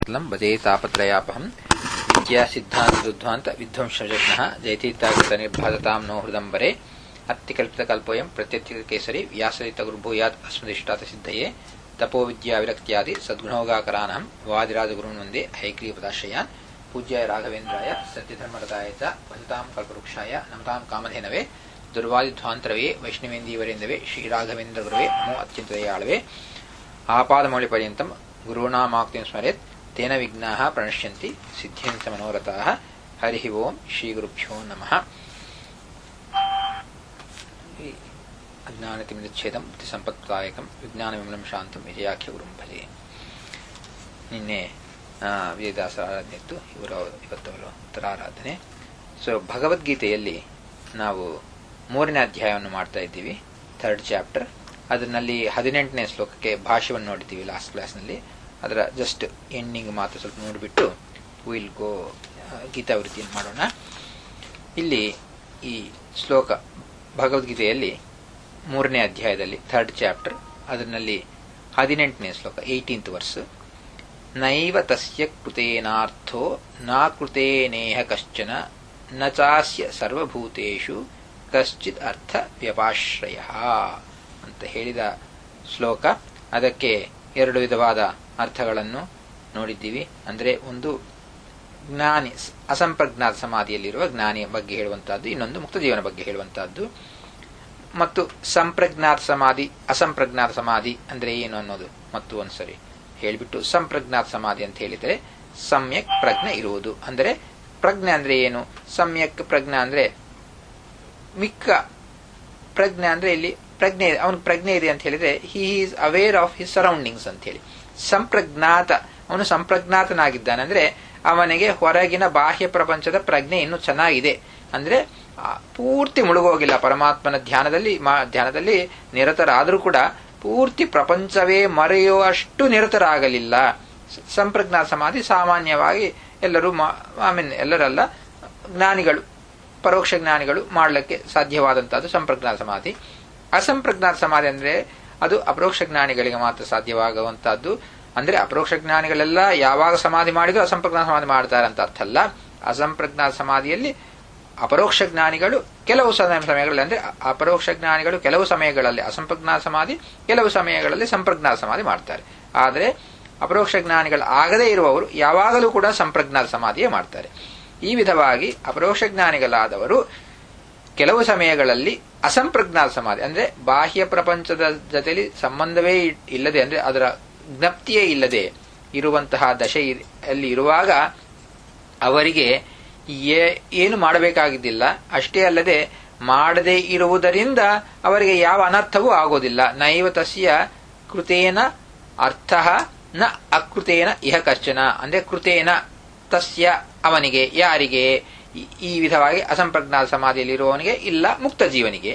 लं भजे तापत्रयापहम् विद्यासिद्धान्तदुध्वान्त विध्वंसजघ्नः जयतीर्थागतनिर्भासतां नो हृदम्बरे अत्तिकल्पितकल्पोऽयं प्रत्यत्यकेसरि व्यासरितगुरुभूयात् अस्मदिष्टातसिद्धये तपोविद्याविरक्त्यादि सद्गुणोगाकरानहं वादिराजगुरून् वन्दे हैग्रीपदाश्रयान् पूज्याय राघवेन्द्राय सत्यधर्मरताय च भजतां कल्पवृक्षाय नमतां कामधेनवे ದುರ್ವಾದಿಧ್ವಾಂತರವೇ ವೈಷ್ಣವೇಂದೀವರೆಂದವೇ ಶ್ರೀರಾಘವೇಂದ್ರ ನಮೋ ಅತ್ಯಂತದಯಾಳವೇ ಆಪಾದಮೌಳಿಪರ್ಯಂತಂ ಗುರುಣಾಮಾಕ್ತಿಂ ಸ್ಮರೆತ್ ತೇನ ವಿಘ್ನಾಃ ಪ್ರಣಶ್ಯಂತಿ ಸಿದ್ಧ್ಯಂತ ಮನೋರಥಾಃ ಹರಿ ಓಂ ಶ್ರೀಗುರುಭ್ಯೋ ನಮಃ ಅಜ್ಞಾನತಿಮಿಚ್ಛೇದಂ ಸಂಪತ್ದಾಯಕಂ ವಿಜ್ಞಾನವಿಮಲಂ ಶಾಂತಂ ವಿಜಯಾಖ್ಯ ಗುರುಂ ಭಜೆ ನಿನ್ನೆ ವಿಜಯದಾಸ ಆರಾಧನೆ ಇತ್ತು ಇವರು ಇವತ್ತವರು ಉತ್ತರಾರಾಧನೆ ಸೊ ಭಗವದ್ಗೀತೆಯಲ್ಲಿ ನಾವು ಮೂರನೇ ಅಧ್ಯಾಯವನ್ನು ಮಾಡ್ತಾ ಇದ್ದೀವಿ ಥರ್ಡ್ ಚಾಪ್ಟರ್ ಅದರಲ್ಲಿ ಹದಿನೆಂಟನೇ ಶ್ಲೋಕಕ್ಕೆ ಭಾಷ್ಯವನ್ನು ನೋಡಿದ್ದೀವಿ ಲಾಸ್ಟ್ ಕ್ಲಾಸ್ನಲ್ಲಿ ಅದರ ಜಸ್ಟ್ ಎಂಡಿಂಗ್ ಮಾತ್ರ ಸ್ವಲ್ಪ ನೋಡಿಬಿಟ್ಟು ವಿಲ್ ಗೋ ಗೀತಾವೃತ್ತಿಯನ್ನು ಮಾಡೋಣ ಇಲ್ಲಿ ಈ ಶ್ಲೋಕ ಭಗವದ್ಗೀತೆಯಲ್ಲಿ ಮೂರನೇ ಅಧ್ಯಾಯದಲ್ಲಿ ಥರ್ಡ್ ಚಾಪ್ಟರ್ ಅದರಲ್ಲಿ ಹದಿನೆಂಟನೇ ಶ್ಲೋಕ ಏಯ್ಟೀನ್ತ್ ವರ್ಸ್ ನೈವ ತಸ್ಯ ಕೃತೇನಾರ್ಥೋ ನಾ ಕೃತೇನೇಹ ಕಶ್ಚನ ನ ಚಾಸ್ಯ ಸರ್ವಭೂತೇಷು ಕಶ್ಚಿತ್ ಅರ್ಥ ವ್ಯಪಾಶ್ರಯ ಅಂತ ಹೇಳಿದ ಶ್ಲೋಕ ಅದಕ್ಕೆ ಎರಡು ವಿಧವಾದ ಅರ್ಥಗಳನ್ನು ನೋಡಿದ್ದೀವಿ ಅಂದರೆ ಒಂದು ಜ್ಞಾನಿ ಅಸಂಪ್ರಜ್ಞಾತ ಸಮಾಧಿಯಲ್ಲಿರುವ ಜ್ಞಾನಿಯ ಬಗ್ಗೆ ಹೇಳುವಂತಹದ್ದು ಇನ್ನೊಂದು ಮುಕ್ತ ಜೀವನ ಬಗ್ಗೆ ಹೇಳುವಂತಹದ್ದು ಮತ್ತು ಸಂಪ್ರಜ್ಞಾತ ಸಮಾಧಿ ಅಸಂಪ್ರಜ್ಞಾತ ಸಮಾಧಿ ಅಂದರೆ ಏನು ಅನ್ನೋದು ಮತ್ತು ಒಂದ್ಸರಿ ಹೇಳಿಬಿಟ್ಟು ಸಂಪ್ರಜ್ಞಾತ ಸಮಾಧಿ ಅಂತ ಹೇಳಿದರೆ ಸಮ್ಯಕ್ ಪ್ರಜ್ಞೆ ಇರುವುದು ಅಂದರೆ ಪ್ರಜ್ಞೆ ಅಂದ್ರೆ ಏನು ಸಮ್ಯಕ್ ಪ್ರಜ್ಞೆ ಅಂದ್ರೆ ಮಿಕ್ಕ ಪ್ರಜ್ಞೆ ಅಂದ್ರೆ ಇಲ್ಲಿ ಪ್ರಜ್ಞೆ ಅವನ ಪ್ರಜ್ಞೆ ಇದೆ ಅಂತ ಹೇಳಿದ್ರೆ he is aware of his surroundings ಅಂತ ಹೇಳಿ ಸಂಪ್ರಜ್ಞಾತ ಅವನು ಸಂಪ್ರಜ್ಞಾತನಾಗಿದ್ದಾನೆ ಅಂದ್ರೆ ಅವನಿಗೆ ಹೊರಗಿನ ಬಾಹ್ಯ ಪ್ರಪಂಚದ ಪ್ರಜ್ಞೆ ಇನ್ನೂ ಚೆನ್ನಾಗಿದೆ ಅಂದ್ರೆ ಪೂರ್ತಿ ಮುಳುಗೋಗಿಲ್ಲ ಪರಮಾತ್ಮನ ಧ್ಯಾನದಲ್ಲಿ ಧ್ಯಾನದಲ್ಲಿ ನಿರತರಾದರೂ ಕೂಡ ಪೂರ್ತಿ ಪ್ರಪಂಚವೇ ಮರೆಯುವಷ್ಟು ನಿರತರಾಗಲಿಲ್ಲ ಸಂಪ್ರಜ್ಞಾತ ಸಮಾಧಿ ಸಾಮಾನ್ಯವಾಗಿ ಎಲ್ಲರೂ ಐ ಮೀನ್ ಎಲ್ಲರಲ್ಲ ಜ್ಞಾನಿಗಳು ಪರೋಕ್ಷ ಜ್ಞಾನಿಗಳು ಮಾಡಲಿಕ್ಕೆ ಸಾಧ್ಯವಾದಂತಹದ್ದು ಸಂಪ್ರಜ್ಞಾತ ಸಮಾಧಿ ಅಸಂಪ್ರಜ್ಞಾತ ಸಮಾಧಿ ಅಂದ್ರೆ ಅದು ಅಪರೋಕ್ಷ ಜ್ಞಾನಿಗಳಿಗೆ ಮಾತ್ರ ಸಾಧ್ಯವಾಗುವಂತಹದ್ದು ಅಂದ್ರೆ ಅಪರೋಕ್ಷ ಜ್ಞಾನಿಗಳೆಲ್ಲ ಯಾವಾಗ ಸಮಾಧಿ ಮಾಡಿದ್ರು ಅಸಂಪ್ರಜ್ಞಾತ ಸಮಾಧಿ ಮಾಡ್ತಾರೆ ಅಂತ ಅರ್ಥ ಅಲ್ಲ ಅಸಂಪ್ರಜ್ಞಾತ ಸಮಾಧಿಯಲ್ಲಿ ಅಪರೋಕ್ಷ ಜ್ಞಾನಿಗಳು ಕೆಲವು ಸಮಯಗಳಲ್ಲಿ ಅಂದ್ರೆ ಅಪರೋಕ್ಷ ಜ್ಞಾನಿಗಳು ಕೆಲವು ಸಮಯಗಳಲ್ಲಿ ಅಸಂಪ್ರಜ್ಞಾತ ಸಮಾಧಿ ಕೆಲವು ಸಮಯಗಳಲ್ಲಿ ಸಂಪ್ರಜ್ಞಾತ ಸಮಾಧಿ ಮಾಡ್ತಾರೆ ಆದರೆ ಅಪರೋಕ್ಷ ಜ್ಞಾನಿಗಳು ಆಗದೇ ಇರುವವರು ಯಾವಾಗಲೂ ಕೂಡ ಸಂಪ್ರಜ್ಞಾತ ಸಮಾಧಿಯೇ ಮಾಡ್ತಾರೆ ಈ ವಿಧವಾಗಿ ಅಪರೋಕ್ಷ ಜ್ಞಾನಿಗಳಾದವರು ಕೆಲವು ಸಮಯಗಳಲ್ಲಿ ಅಸಂಪ್ರಜ್ಞಾತ ಸಮಾಧಿ ಅಂದ್ರೆ ಬಾಹ್ಯ ಪ್ರಪಂಚದ ಜೊತೆಲಿ ಸಂಬಂಧವೇ ಇಲ್ಲದೆ ಅಂದ್ರೆ ಅದರ ಜ್ಞಪ್ತಿಯೇ ಇಲ್ಲದೆ ಇರುವಂತಹ ದಶೆಯಲ್ಲಿ ಇರುವಾಗ ಅವರಿಗೆ ಏನು ಮಾಡಬೇಕಾಗಿದ್ದಿಲ್ಲ ಅಷ್ಟೇ ಅಲ್ಲದೆ ಮಾಡದೇ ಇರುವುದರಿಂದ ಅವರಿಗೆ ಯಾವ ಅನರ್ಥವೂ ಆಗೋದಿಲ್ಲ ನೈವ ತಸ್ಯ ಕೃತೇನ ಅರ್ಥ ನ ಅಕೃತೇನ ಇಹ ಕಶ್ಚನ ಅಂದ್ರೆ ಕೃತೇನ ತಸ್ಯ ಅವನಿಗೆ ಯಾರಿಗೆ ಈ ವಿಧವಾಗಿ ಅಸಂಪ್ರಜ್ಞಾತ ಸಮಾಧಿಯಲ್ಲಿರುವವನಿಗೆ ಇಲ್ಲ ಮುಕ್ತ ಜೀವನಿಗೆ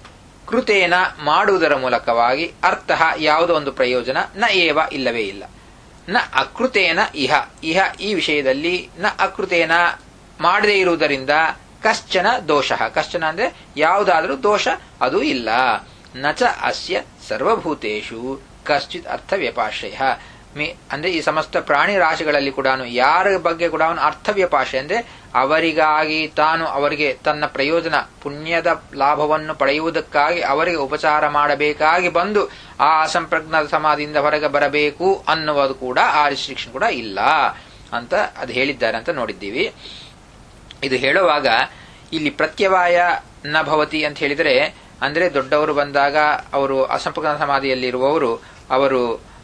ಕೃತೇನ ಮಾಡುವುದರ ಮೂಲಕವಾಗಿ ಅರ್ಥ ಯಾವುದೋ ಒಂದು ಪ್ರಯೋಜನ ನ ಏವ ಇಲ್ಲವೇ ಇಲ್ಲ ನ ಅಕೃತೇನ ಇಹ ಇಹ ಈ ವಿಷಯದಲ್ಲಿ ನ ಅಕೃತೇನ ಮಾಡದೇ ಇರುವುದರಿಂದ ಕಶ್ಚನ ದೋಷ ಕಶ್ಚನ ಅಂದ್ರೆ ಯಾವುದಾದ್ರೂ ದೋಷ ಅದು ಇಲ್ಲ ನಚ ಅಸ್ಯ ಸರ್ವಭೂತೇಶು ಕಶ್ಚಿತ್ ಅರ್ಥ ವ್ಯಪಾಶ್ರಯ ಅಂದ್ರೆ ಈ ಸಮಸ್ತ ಪ್ರಾಣಿ ರಾಶಿಗಳಲ್ಲಿ ಕೂಡ ಯಾರ ಬಗ್ಗೆ ಕೂಡ ಅವನು ಅರ್ಥವ್ಯಪಾಶೆ ಅಂದ್ರೆ ಅವರಿಗಾಗಿ ತಾನು ಅವರಿಗೆ ತನ್ನ ಪ್ರಯೋಜನ ಪುಣ್ಯದ ಲಾಭವನ್ನು ಪಡೆಯುವುದಕ್ಕಾಗಿ ಅವರಿಗೆ ಉಪಚಾರ ಮಾಡಬೇಕಾಗಿ ಬಂದು ಆ ಅಸಂಪ್ರಜ್ಞಾತ ಸಮಾಧಿಯಿಂದ ಹೊರಗೆ ಬರಬೇಕು ಅನ್ನುವುದು ಕೂಡ ಆ ರಿಸ್ಟ್ರಿಕ್ಷನ್ ಕೂಡ ಇಲ್ಲ ಅಂತ ಅದು ಹೇಳಿದ್ದಾರೆ ಅಂತ ನೋಡಿದ್ದೀವಿ ಇದು ಹೇಳುವಾಗ ಇಲ್ಲಿ ಪ್ರತ್ಯವಾಯ ನ ಭವತಿ ಅಂತ ಹೇಳಿದರೆ ಅಂದ್ರೆ ದೊಡ್ಡವರು ಬಂದಾಗ ಅವರು ಅಸಂಪ್ರಜ್ಞಾತ ಸಮಾಧಿಯಲ್ಲಿರುವವರು ಅವರು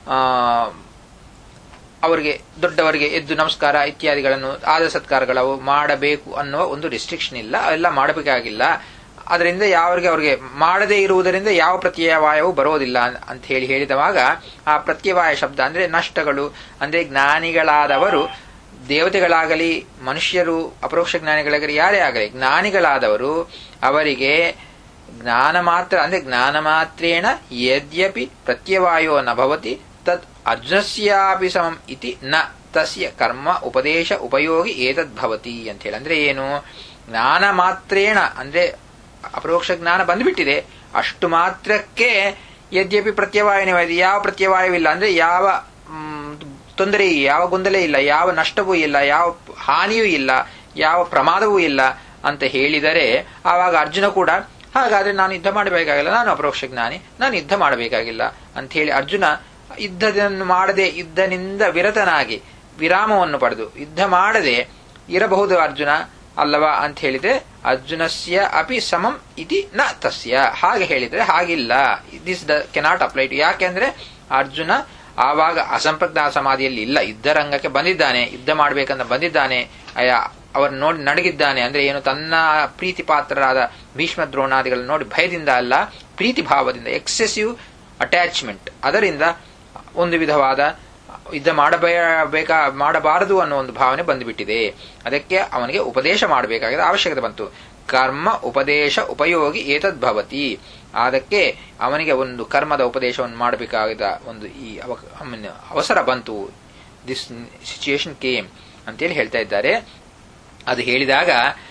ಅವರಿಗೆ ದೊಡ್ಡವರಿಗೆ ಎದ್ದು ನಮಸ್ಕಾರ ಇತ್ಯಾದಿಗಳನ್ನು ಆದ ಸತ್ಕಾರಗಳು ಮಾಡಬೇಕು ಅನ್ನುವ ಒಂದು ರಿಸ್ಟ್ರಿಕ್ಷನ್ ಇಲ್ಲ ಅವೆಲ್ಲ ಮಾಡಬೇಕಾಗಿಲ್ಲ ಅದರಿಂದ ಯಾವರಿಗೆ ಅವರಿಗೆ ಮಾಡದೇ ಇರುವುದರಿಂದ ಯಾವ ಪ್ರತ್ಯಯವಾಯವು ಬರೋದಿಲ್ಲ ಅಂತ ಹೇಳಿ ಹೇಳಿದವಾಗ ಆ ಪ್ರತ್ಯವಾಯ ಶಬ್ದ ಅಂದ್ರೆ ನಷ್ಟಗಳು ಅಂದ್ರೆ ಜ್ಞಾನಿಗಳಾದವರು ದೇವತೆಗಳಾಗಲಿ ಮನುಷ್ಯರು ಅಪರೋಕ್ಷ ಜ್ಞಾನಿಗಳಾಗಲಿ ಯಾರೇ ಆಗಲಿ ಜ್ಞಾನಿಗಳಾದವರು ಅವರಿಗೆ ಜ್ಞಾನ ಮಾತ್ರ ಅಂದ್ರೆ ಜ್ಞಾನ ಮಾತ್ರೇಣ ಯದ್ಯಪಿ ಪ್ರತ್ಯವಾಯೋ ನ ಭವತಿ ತತ್ ಅರ್ಜುನಸ್ಯಾಪಿ ಸಮಂ ಇತಿ ನ ತಸ್ಯ ಕರ್ಮ ಉಪದೇಶ ಉಪಯೋಗಿ ಏತದ್ಭವತಿ ಅಂತ ಹೇಳಿ ಅಂದ್ರೆ ಏನು ಜ್ಞಾನ ಮಾತ್ರೇಣ ಅಂದ್ರೆ ಅಪರೋಕ್ಷ ಜ್ಞಾನ ಬಂದ್ಬಿಟ್ಟಿದೆ ಅಷ್ಟು ಮಾತ್ರಕ್ಕೆ ಯದ್ಯಪಿ ಪ್ರತ್ಯವಾಯನವಾಗಿದೆ ಯಾವ ಪ್ರತ್ಯವಾಯವಿಲ್ಲ ಅಂದ್ರೆ ಯಾವ ತೊಂದರೆ ಯಾವ ಗೊಂದಲ ಇಲ್ಲ ಯಾವ ನಷ್ಟವೂ ಇಲ್ಲ ಯಾವ ಹಾನಿಯೂ ಇಲ್ಲ ಯಾವ ಪ್ರಮಾದವೂ ಇಲ್ಲ ಅಂತ ಹೇಳಿದರೆ ಆವಾಗ ಅರ್ಜುನ ಕೂಡ ಹಾಗಾದ್ರೆ ನಾನು ಯುದ್ಧ ಮಾಡಬೇಕಾಗಿಲ್ಲ ನಾನು ಅಪರೋಕ್ಷ ಜ್ಞಾನಿ ನಾನು ಯುದ್ಧ ಮಾಡಬೇಕಾಗಿಲ್ಲ ಅಂತ ಹೇಳಿ ಅರ್ಜುನ ಯುದ್ಧವನ್ನು ಮಾಡದೆ ಯುದ್ಧನಿಂದ ವಿರತನಾಗಿ ವಿರಾಮವನ್ನು ಪಡೆದು ಯುದ್ಧ ಮಾಡದೆ ಇರಬಹುದು ಅರ್ಜುನ ಅಲ್ಲವಾ ಅಂತ ಹೇಳಿದ್ರೆ ಅರ್ಜುನಸ್ಯ ಅಪಿ ಸಮಂ ಇತಿ ನ ತಸ್ಯ ಹಾಗೆ ಹೇಳಿದ್ರೆ ಹಾಗಿಲ್ಲ this the cannot apply to ಯಾಕೆಂದ್ರೆ ಅರ್ಜುನ ಆವಾಗ ಅಸಂಪ್ರಜ್ಞಾ ಸಮಾಧಿಯಲ್ಲಿ ಇಲ್ಲ ಯುದ್ಧ ರಂಗಕ್ಕೆ ಬಂದಿದ್ದಾನೆ ಯುದ್ಧ ಮಾಡ್ಬೇಕಂತ ಬಂದಿದ್ದಾನೆ ಅವರು ನೋಡಿ ನಡಗಿದ್ದಾನೆ ಅಂದ್ರೆ ಏನು ತನ್ನ ಪ್ರೀತಿ ಪಾತ್ರರಾದ ಭೀಷ್ಮ ದ್ರೋಣಾದಿಗಳನ್ನು ನೋಡಿ ಭಯದಿಂದ ಅಲ್ಲ ಪ್ರೀತಿ ಭಾವದಿಂದ ಎಕ್ಸೆಸಿವ್ ಅಟ್ಯಾಚ್ಮೆಂಟ್ ಅದರಿಂದ ಒಂದು ವಿಧವಾದ ಯುದ್ಧ ಮಾಡಬೇಕಾ ಮಾಡಬಾರದು ಅನ್ನೋ ಒಂದು ಭಾವನೆ ಬಂದುಬಿಟ್ಟಿದೆ ಅದಕ್ಕೆ ಅವನಿಗೆ ಉಪದೇಶ ಮಾಡಬೇಕಾಗಿದೆ ಅವಶ್ಯಕತೆ ಬಂತು ಕರ್ಮ ಉಪದೇಶ ಉಪಯೋಗಿ ಏತದ್ಭವತಿ ಅದಕ್ಕೆ ಅವನಿಗೆ ಒಂದು ಕರ್ಮದ ಉಪದೇಶವನ್ನು ಮಾಡಬೇಕಾದ ಒಂದು ಈ ಅವಸರ ಬಂತು ದಿಸ್ ಸಿಚುಯೇಷನ್ ಕೇಮ್ ಅಂತೇಳಿ ಹೇಳ್ತಾ ಇದ್ದಾರೆ ಅದು ಹೇಳಿದಾಗ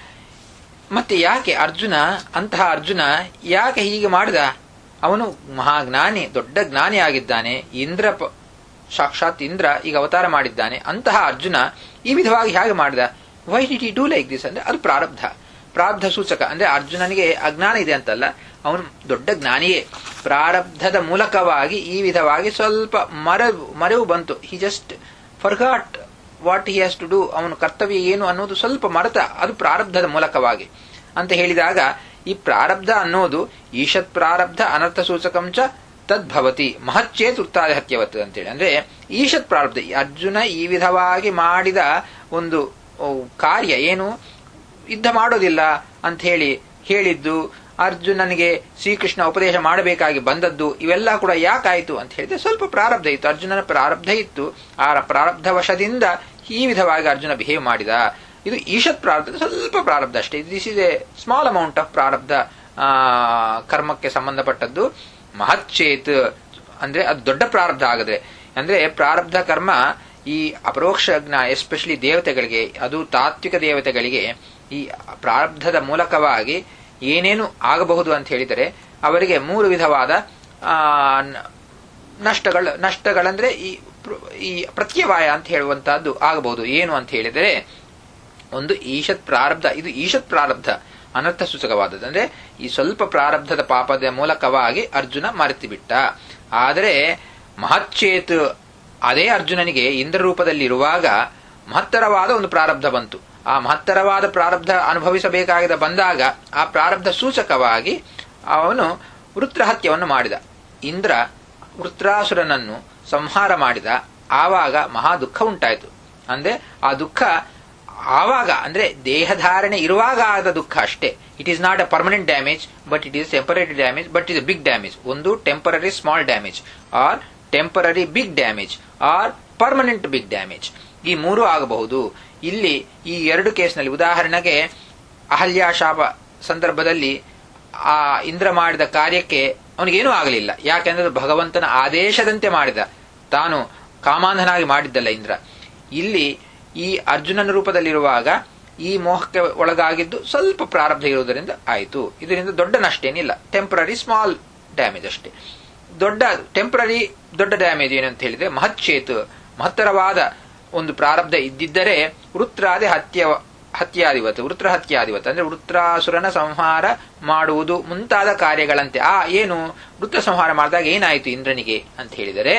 ಮತ್ತೆ ಯಾಕೆ ಅರ್ಜುನ ಅಂತಹ ಅರ್ಜುನ ಯಾಕೆ ಹೀಗೆ ಮಾಡಿದ ಅವನು ಮಹಾಜ್ಞಾನಿ ದೊಡ್ಡ ಜ್ಞಾನಿ ಆಗಿದ್ದಾನೆ ಇಂದ್ರ ಸಾಕ್ಷಾತ್ ಇಂದ್ರ ಈಗ ಅವತಾರ ಮಾಡಿದ್ದಾನೆ ಅಂತಹ ಅರ್ಜುನ ಈ ವಿಧವಾಗಿ ಹೇಗೆ ಮಾಡಿದ why did I do like this ಅಂದ್ರೆ ಅದು ಪ್ರಾರಬ್ಧ ಪ್ರಾರಬ್ಧ ಸೂಚಕ ಅಂದ್ರೆ ಅರ್ಜುನನಿಗೆ ಅಜ್ಞಾನ ಇದೆ ಅಂತಲ್ಲ ಅವನು ದೊಡ್ಡ ಜ್ಞಾನಿಯೇ ಪ್ರಾರಬ್ಧದ ಮೂಲಕವಾಗಿ ಈ ವಿಧವಾಗಿ ಸ್ವಲ್ಪ ಮರವು ಮರೆವು ಬಂತು he just forgot what he has to do ಅವನ ಕರ್ತವ್ಯ ಏನು ಅನ್ನೋದು ಸ್ವಲ್ಪ ಮರೆತ ಅದು ಪ್ರಾರಬ್ಧದ ಮೂಲಕವಾಗಿ ಅಂತ ಹೇಳಿದಾಗ ಈ ಪ್ರಾರಬ್ಧ ಅನ್ನೋದು ಈಶತ್ ಪ್ರಾರಬ್ಧ ಅನರ್ಥ ಸೂಚಕಂಚ ತದ್ಭವತಿ ಮಹಚ್ಚೇತ್ ವೃತ್ತಾದಿ ಹತ್ಯವತ್ತು ಅಂತೇಳಿ ಅಂದ್ರೆ ಈಶತ್ ಪ್ರಾರಬ್ಧ ಅರ್ಜುನ ಈ ವಿಧವಾಗಿ ಮಾಡಿದ ಒಂದು ಕಾರ್ಯ ಏನು ಯುದ್ಧ ಮಾಡೋದಿಲ್ಲ ಅಂತ ಹೇಳಿ ಹೇಳಿದ್ದು ಅರ್ಜುನನಿಗೆ ಶ್ರೀಕೃಷ್ಣ ಉಪದೇಶ ಮಾಡಬೇಕಾಗಿ ಬಂದದ್ದು ಇವೆಲ್ಲ ಕೂಡ ಯಾಕಾಯಿತು ಅಂತ ಹೇಳಿದ್ರೆ ಸ್ವಲ್ಪ ಪ್ರಾರಬ್ಧ ಇತ್ತು ಅರ್ಜುನನ ಪ್ರಾರಬ್ಧ ಇತ್ತು ಆ ಪ್ರಾರಬ್ಧ ವಶದಿಂದ ಈ ವಿಧವಾಗಿ ಅರ್ಜುನ ಬಿಹೇವ್ ಮಾಡಿದ ಇದು ಈಶತ್ ಪ್ರಾರಬ್ಧ ಸ್ವಲ್ಪ ಪ್ರಾರಬ್ಧ ಅಷ್ಟೇ this is a small amount of ಪ್ರಾರಬ್ಧ ಕರ್ಮಕ್ಕೆ ಸಂಬಂಧಪಟ್ಟದ್ದು ಮಹಚ್ಚೇತ್ ಅಂದ್ರೆ ಅದು ದೊಡ್ಡ ಪ್ರಾರಬ್ಧ ಆಗದೆ ಅಂದ್ರೆ ಪ್ರಾರಬ್ಧ ಕರ್ಮ ಈ ಅಪರೋಕ್ಷ ಜ್ಞಾನ ಎಸ್ಪೆಷಲಿ ದೇವತೆಗಳಿಗೆ ಅದು ತಾತ್ವಿಕ ದೇವತೆಗಳಿಗೆ ಈ ಪ್ರಾರಬ್ಧದ ಮೂಲಕವಾಗಿ ಏನೇನು ಆಗಬಹುದು ಅಂತ ಹೇಳಿದರೆ ಅವರಿಗೆ ಮೂರು ವಿಧವಾದ ನಷ್ಟಗಳು ನಷ್ಟಗಳಂದ್ರೆ ಈ ಈ ಪ್ರತ್ಯವಾಯ ಅಂತ ಹೇಳುವಂತಹದ್ದು ಆಗಬಹುದು ಏನು ಅಂತ ಹೇಳಿದರೆ ಒಂದು ಈಶತ್ ಪ್ರಾರಬ್ಧ ಇದು ಈಶತ್ ಪ್ರಾರಬ್ಧ ಅನರ್ಥ ಸೂಚಕವಾದದ್ದು ಅಂದ್ರೆ ಈ ಸ್ವಲ್ಪ ಪ್ರಾರಬ್ಧದ ಪಾಪದ ಮೂಲಕವಾಗಿ ಅರ್ಜುನ ಮರೆತು ಬಿಟ್ಟ ಆದರೆ ಮಹಚ್ಚೇತ್ ಅದೇ ಅರ್ಜುನನಿಗೆ ಇಂದ್ರ ರೂಪದಲ್ಲಿರುವಾಗ ಮಹತ್ತರವಾದ ಒಂದು ಪ್ರಾರಬ್ಧ ಬಂತು ಆ ಮಹತ್ತರವಾದ ಪ್ರಾರಬ್ಧ ಅನುಭವಿಸಬೇಕಾಗಿದ ಬಂದಾಗ ಆ ಪ್ರಾರಬ್ಧ ಸೂಚಕವಾಗಿ ಅವನು ವೃತ್ರಹತ್ಯವನ್ನು ಮಾಡಿದ ಇಂದ್ರ ವೃತ್ರಾಸುರನನ್ನು ಸಂಹಾರ ಮಾಡಿದ ಆವಾಗ ಮಹಾ ದುಃಖ ಉಂಟಾಯಿತು ಅಂದ್ರೆ ಆ ದುಃಖ ಆವಾಗ ಅಂದ್ರೆ ದೇಹಧಾರಣೆ ಇರುವಾಗ ಆದ ದುಃಖ ಅಷ್ಟೇ it is not a permanent damage but it is temporary damage but is big damage ಒಂದು temporary small damage or temporary big damage or permanent big damage ಈ ಮೂರು ಆಗಬಹುದು ಇಲ್ಲಿ ಈ ಎರಡು ಕೇಸ್ನಲ್ಲಿ ಉದಾಹರಣೆಗೆ ಅಹಲ್ಯಾಶಾಪ ಸಂದರ್ಭದಲ್ಲಿ ಆ ಇಂದ್ರ ಮಾಡಿದ ಕಾರ್ಯಕ್ಕೆ ಅವನಿಗೇನೂ ಆಗಲಿಲ್ಲ ಯಾಕೆಂದ್ರೆ ಭಗವಂತನ ಆದೇಶದಂತೆ ಮಾಡಿದ ತಾನು ಕಾಮಾಂಧನಾಗಿ ಮಾಡಿದ್ದಲ್ಲ ಇಂದ್ರ ಇಲ್ಲಿ ಈ ಅರ್ಜುನನ ರೂಪದಲ್ಲಿರುವಾಗ ಈ ಮೋಹಕ್ಕೆ ಒಳಗಾಗಿದ್ದು ಸ್ವಲ್ಪ ಪ್ರಾರಬ್ಧ ಇರುವುದರಿಂದ ಆಯಿತು ಇದರಿಂದ ದೊಡ್ಡ ನಷ್ಟ ಏನಿಲ್ಲ ಟೆಂಪರರಿ ಸ್ಮಾಲ್ ಡ್ಯಾಮೇಜ್ ಅಷ್ಟೇ ದೊಡ್ಡ ಟೆಂಪರರಿ ದೊಡ್ಡ ಡ್ಯಾಮೇಜ್ ಏನಂತ ಹೇಳಿದ್ರೆ ಮಹಚ್ಚೇತು ಮಹತ್ತರವಾದ ಒಂದು ಪ್ರಾರಬ್ಧ ಇದ್ದಿದ್ದರೆ ವೃತ್ರಾದಿ ಹತ್ಯ ಹತ್ಯಾಧಿವತ್ ವೃತ್ರ ಹತ್ಯಾಧಿವತ್ ಅಂದ್ರೆ ವೃತ್ರಾಸುರನ ಸಂಹಾರ ಮಾಡುವುದು ಮುಂತಾದ ಕಾರ್ಯಗಳಂತೆ ಆ ಏನು ವೃತ್ರ ಸಂಹಾರ ಮಾಡಿದಾಗ ಏನಾಯಿತು ಇಂದ್ರನಿಗೆ ಅಂತ ಹೇಳಿದರೆ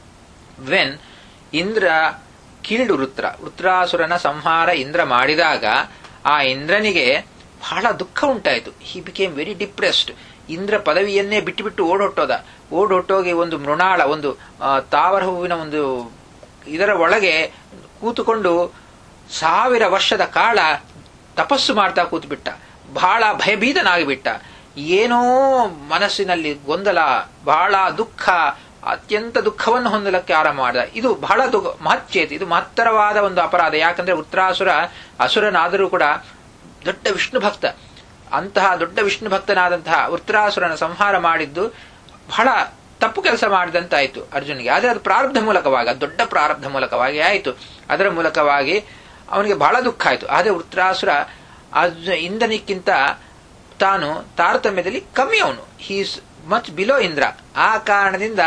ವೆನ್ ಇಂದ್ರ ಕೀಲ್ಡ್ ವೃತ್ರ ವೃತ್ರಾಸುರನ ಸಂಹಾರ ಇಂದ್ರ ಮಾಡಿದಾಗ ಆ ಇಂದ್ರನಿಗೆ ಬಹಳ ದುಃಖ ಉಂಟಾಯಿತು he became very depressed Indra ಪದವಿಯನ್ನೇ ಬಿಟ್ಟು ಬಿಟ್ಟು ಓಡೊಟ್ಟೋದ ಓಡೊಟ್ಟೋಗಿ ಒಂದು ಮೃಣಾಳ ಒಂದು ತಾವರ ಹೂವಿನ ಒಂದು ಇದರ ಒಳಗೆ ಕೂತುಕೊಂಡು ಸಾವಿರ ವರ್ಷದ ಕಾಲ ತಪಸ್ಸು ಮಾಡ್ತಾ ಕೂತ್ಬಿಟ್ಟ ಬಹಳ ಭಯಭೀತನಾಗಿಬಿಟ್ಟ ಏನೋ ಮನಸ್ಸಿನಲ್ಲಿ ಗೊಂದಲ ಬಹಳ ದುಃಖ ಅತ್ಯಂತ ದುಃಖವನ್ನು ಹೊಂದಲಕ್ಕೆ ಆರಂಭ ಮಾಡಿದ ಇದು ಬಹಳ ದುಃಖ ಮಹಚ್ಚೇತ ಇದು ಮಹತ್ತರವಾದ ಒಂದು ಅಪರಾಧ ಯಾಕಂದ್ರೆ ಉತ್ತರಾಸುರ ಅಸುರನಾದರೂ ಕೂಡ ದೊಡ್ಡ ವಿಷ್ಣು ಭಕ್ತ ಅಂತಹ ದೊಡ್ಡ ವಿಷ್ಣು ಭಕ್ತನಾದಂತಹ ಉತ್ತರಾಸುರನ ಸಂಹಾರ ಮಾಡಿದ್ದು ಬಹಳ ತಪ್ಪು ಕೆಲಸ ಮಾಡಿದಂತಾಯ್ತು ಅರ್ಜುನಿಗೆ ಆದರೆ ಅದು ಪ್ರಾರಬ್ಧ ಮೂಲಕವಾಗಿ ಅದು ದೊಡ್ಡ ಪ್ರಾರಬ್ಧ ಮೂಲಕವಾಗಿ ಆಯಿತು ಅದರ ಮೂಲಕವಾಗಿ ಅವನಿಗೆ ಬಹಳ ದುಃಖ ಆಯಿತು ಆದರೆ ವೃತ್ರಾಸುರ ಅರ್ಜುನ ಇಂದ್ರನಿಕ್ಕಿಂತ ತಾನು ತಾರತಮ್ಯದಲ್ಲಿ ಕಮ್ಮಿ ಅವನು ಹೀಸ್ ಮಚ್ ಬಿಲೋ ಇಂದ್ರ ಆ ಕಾರಣದಿಂದ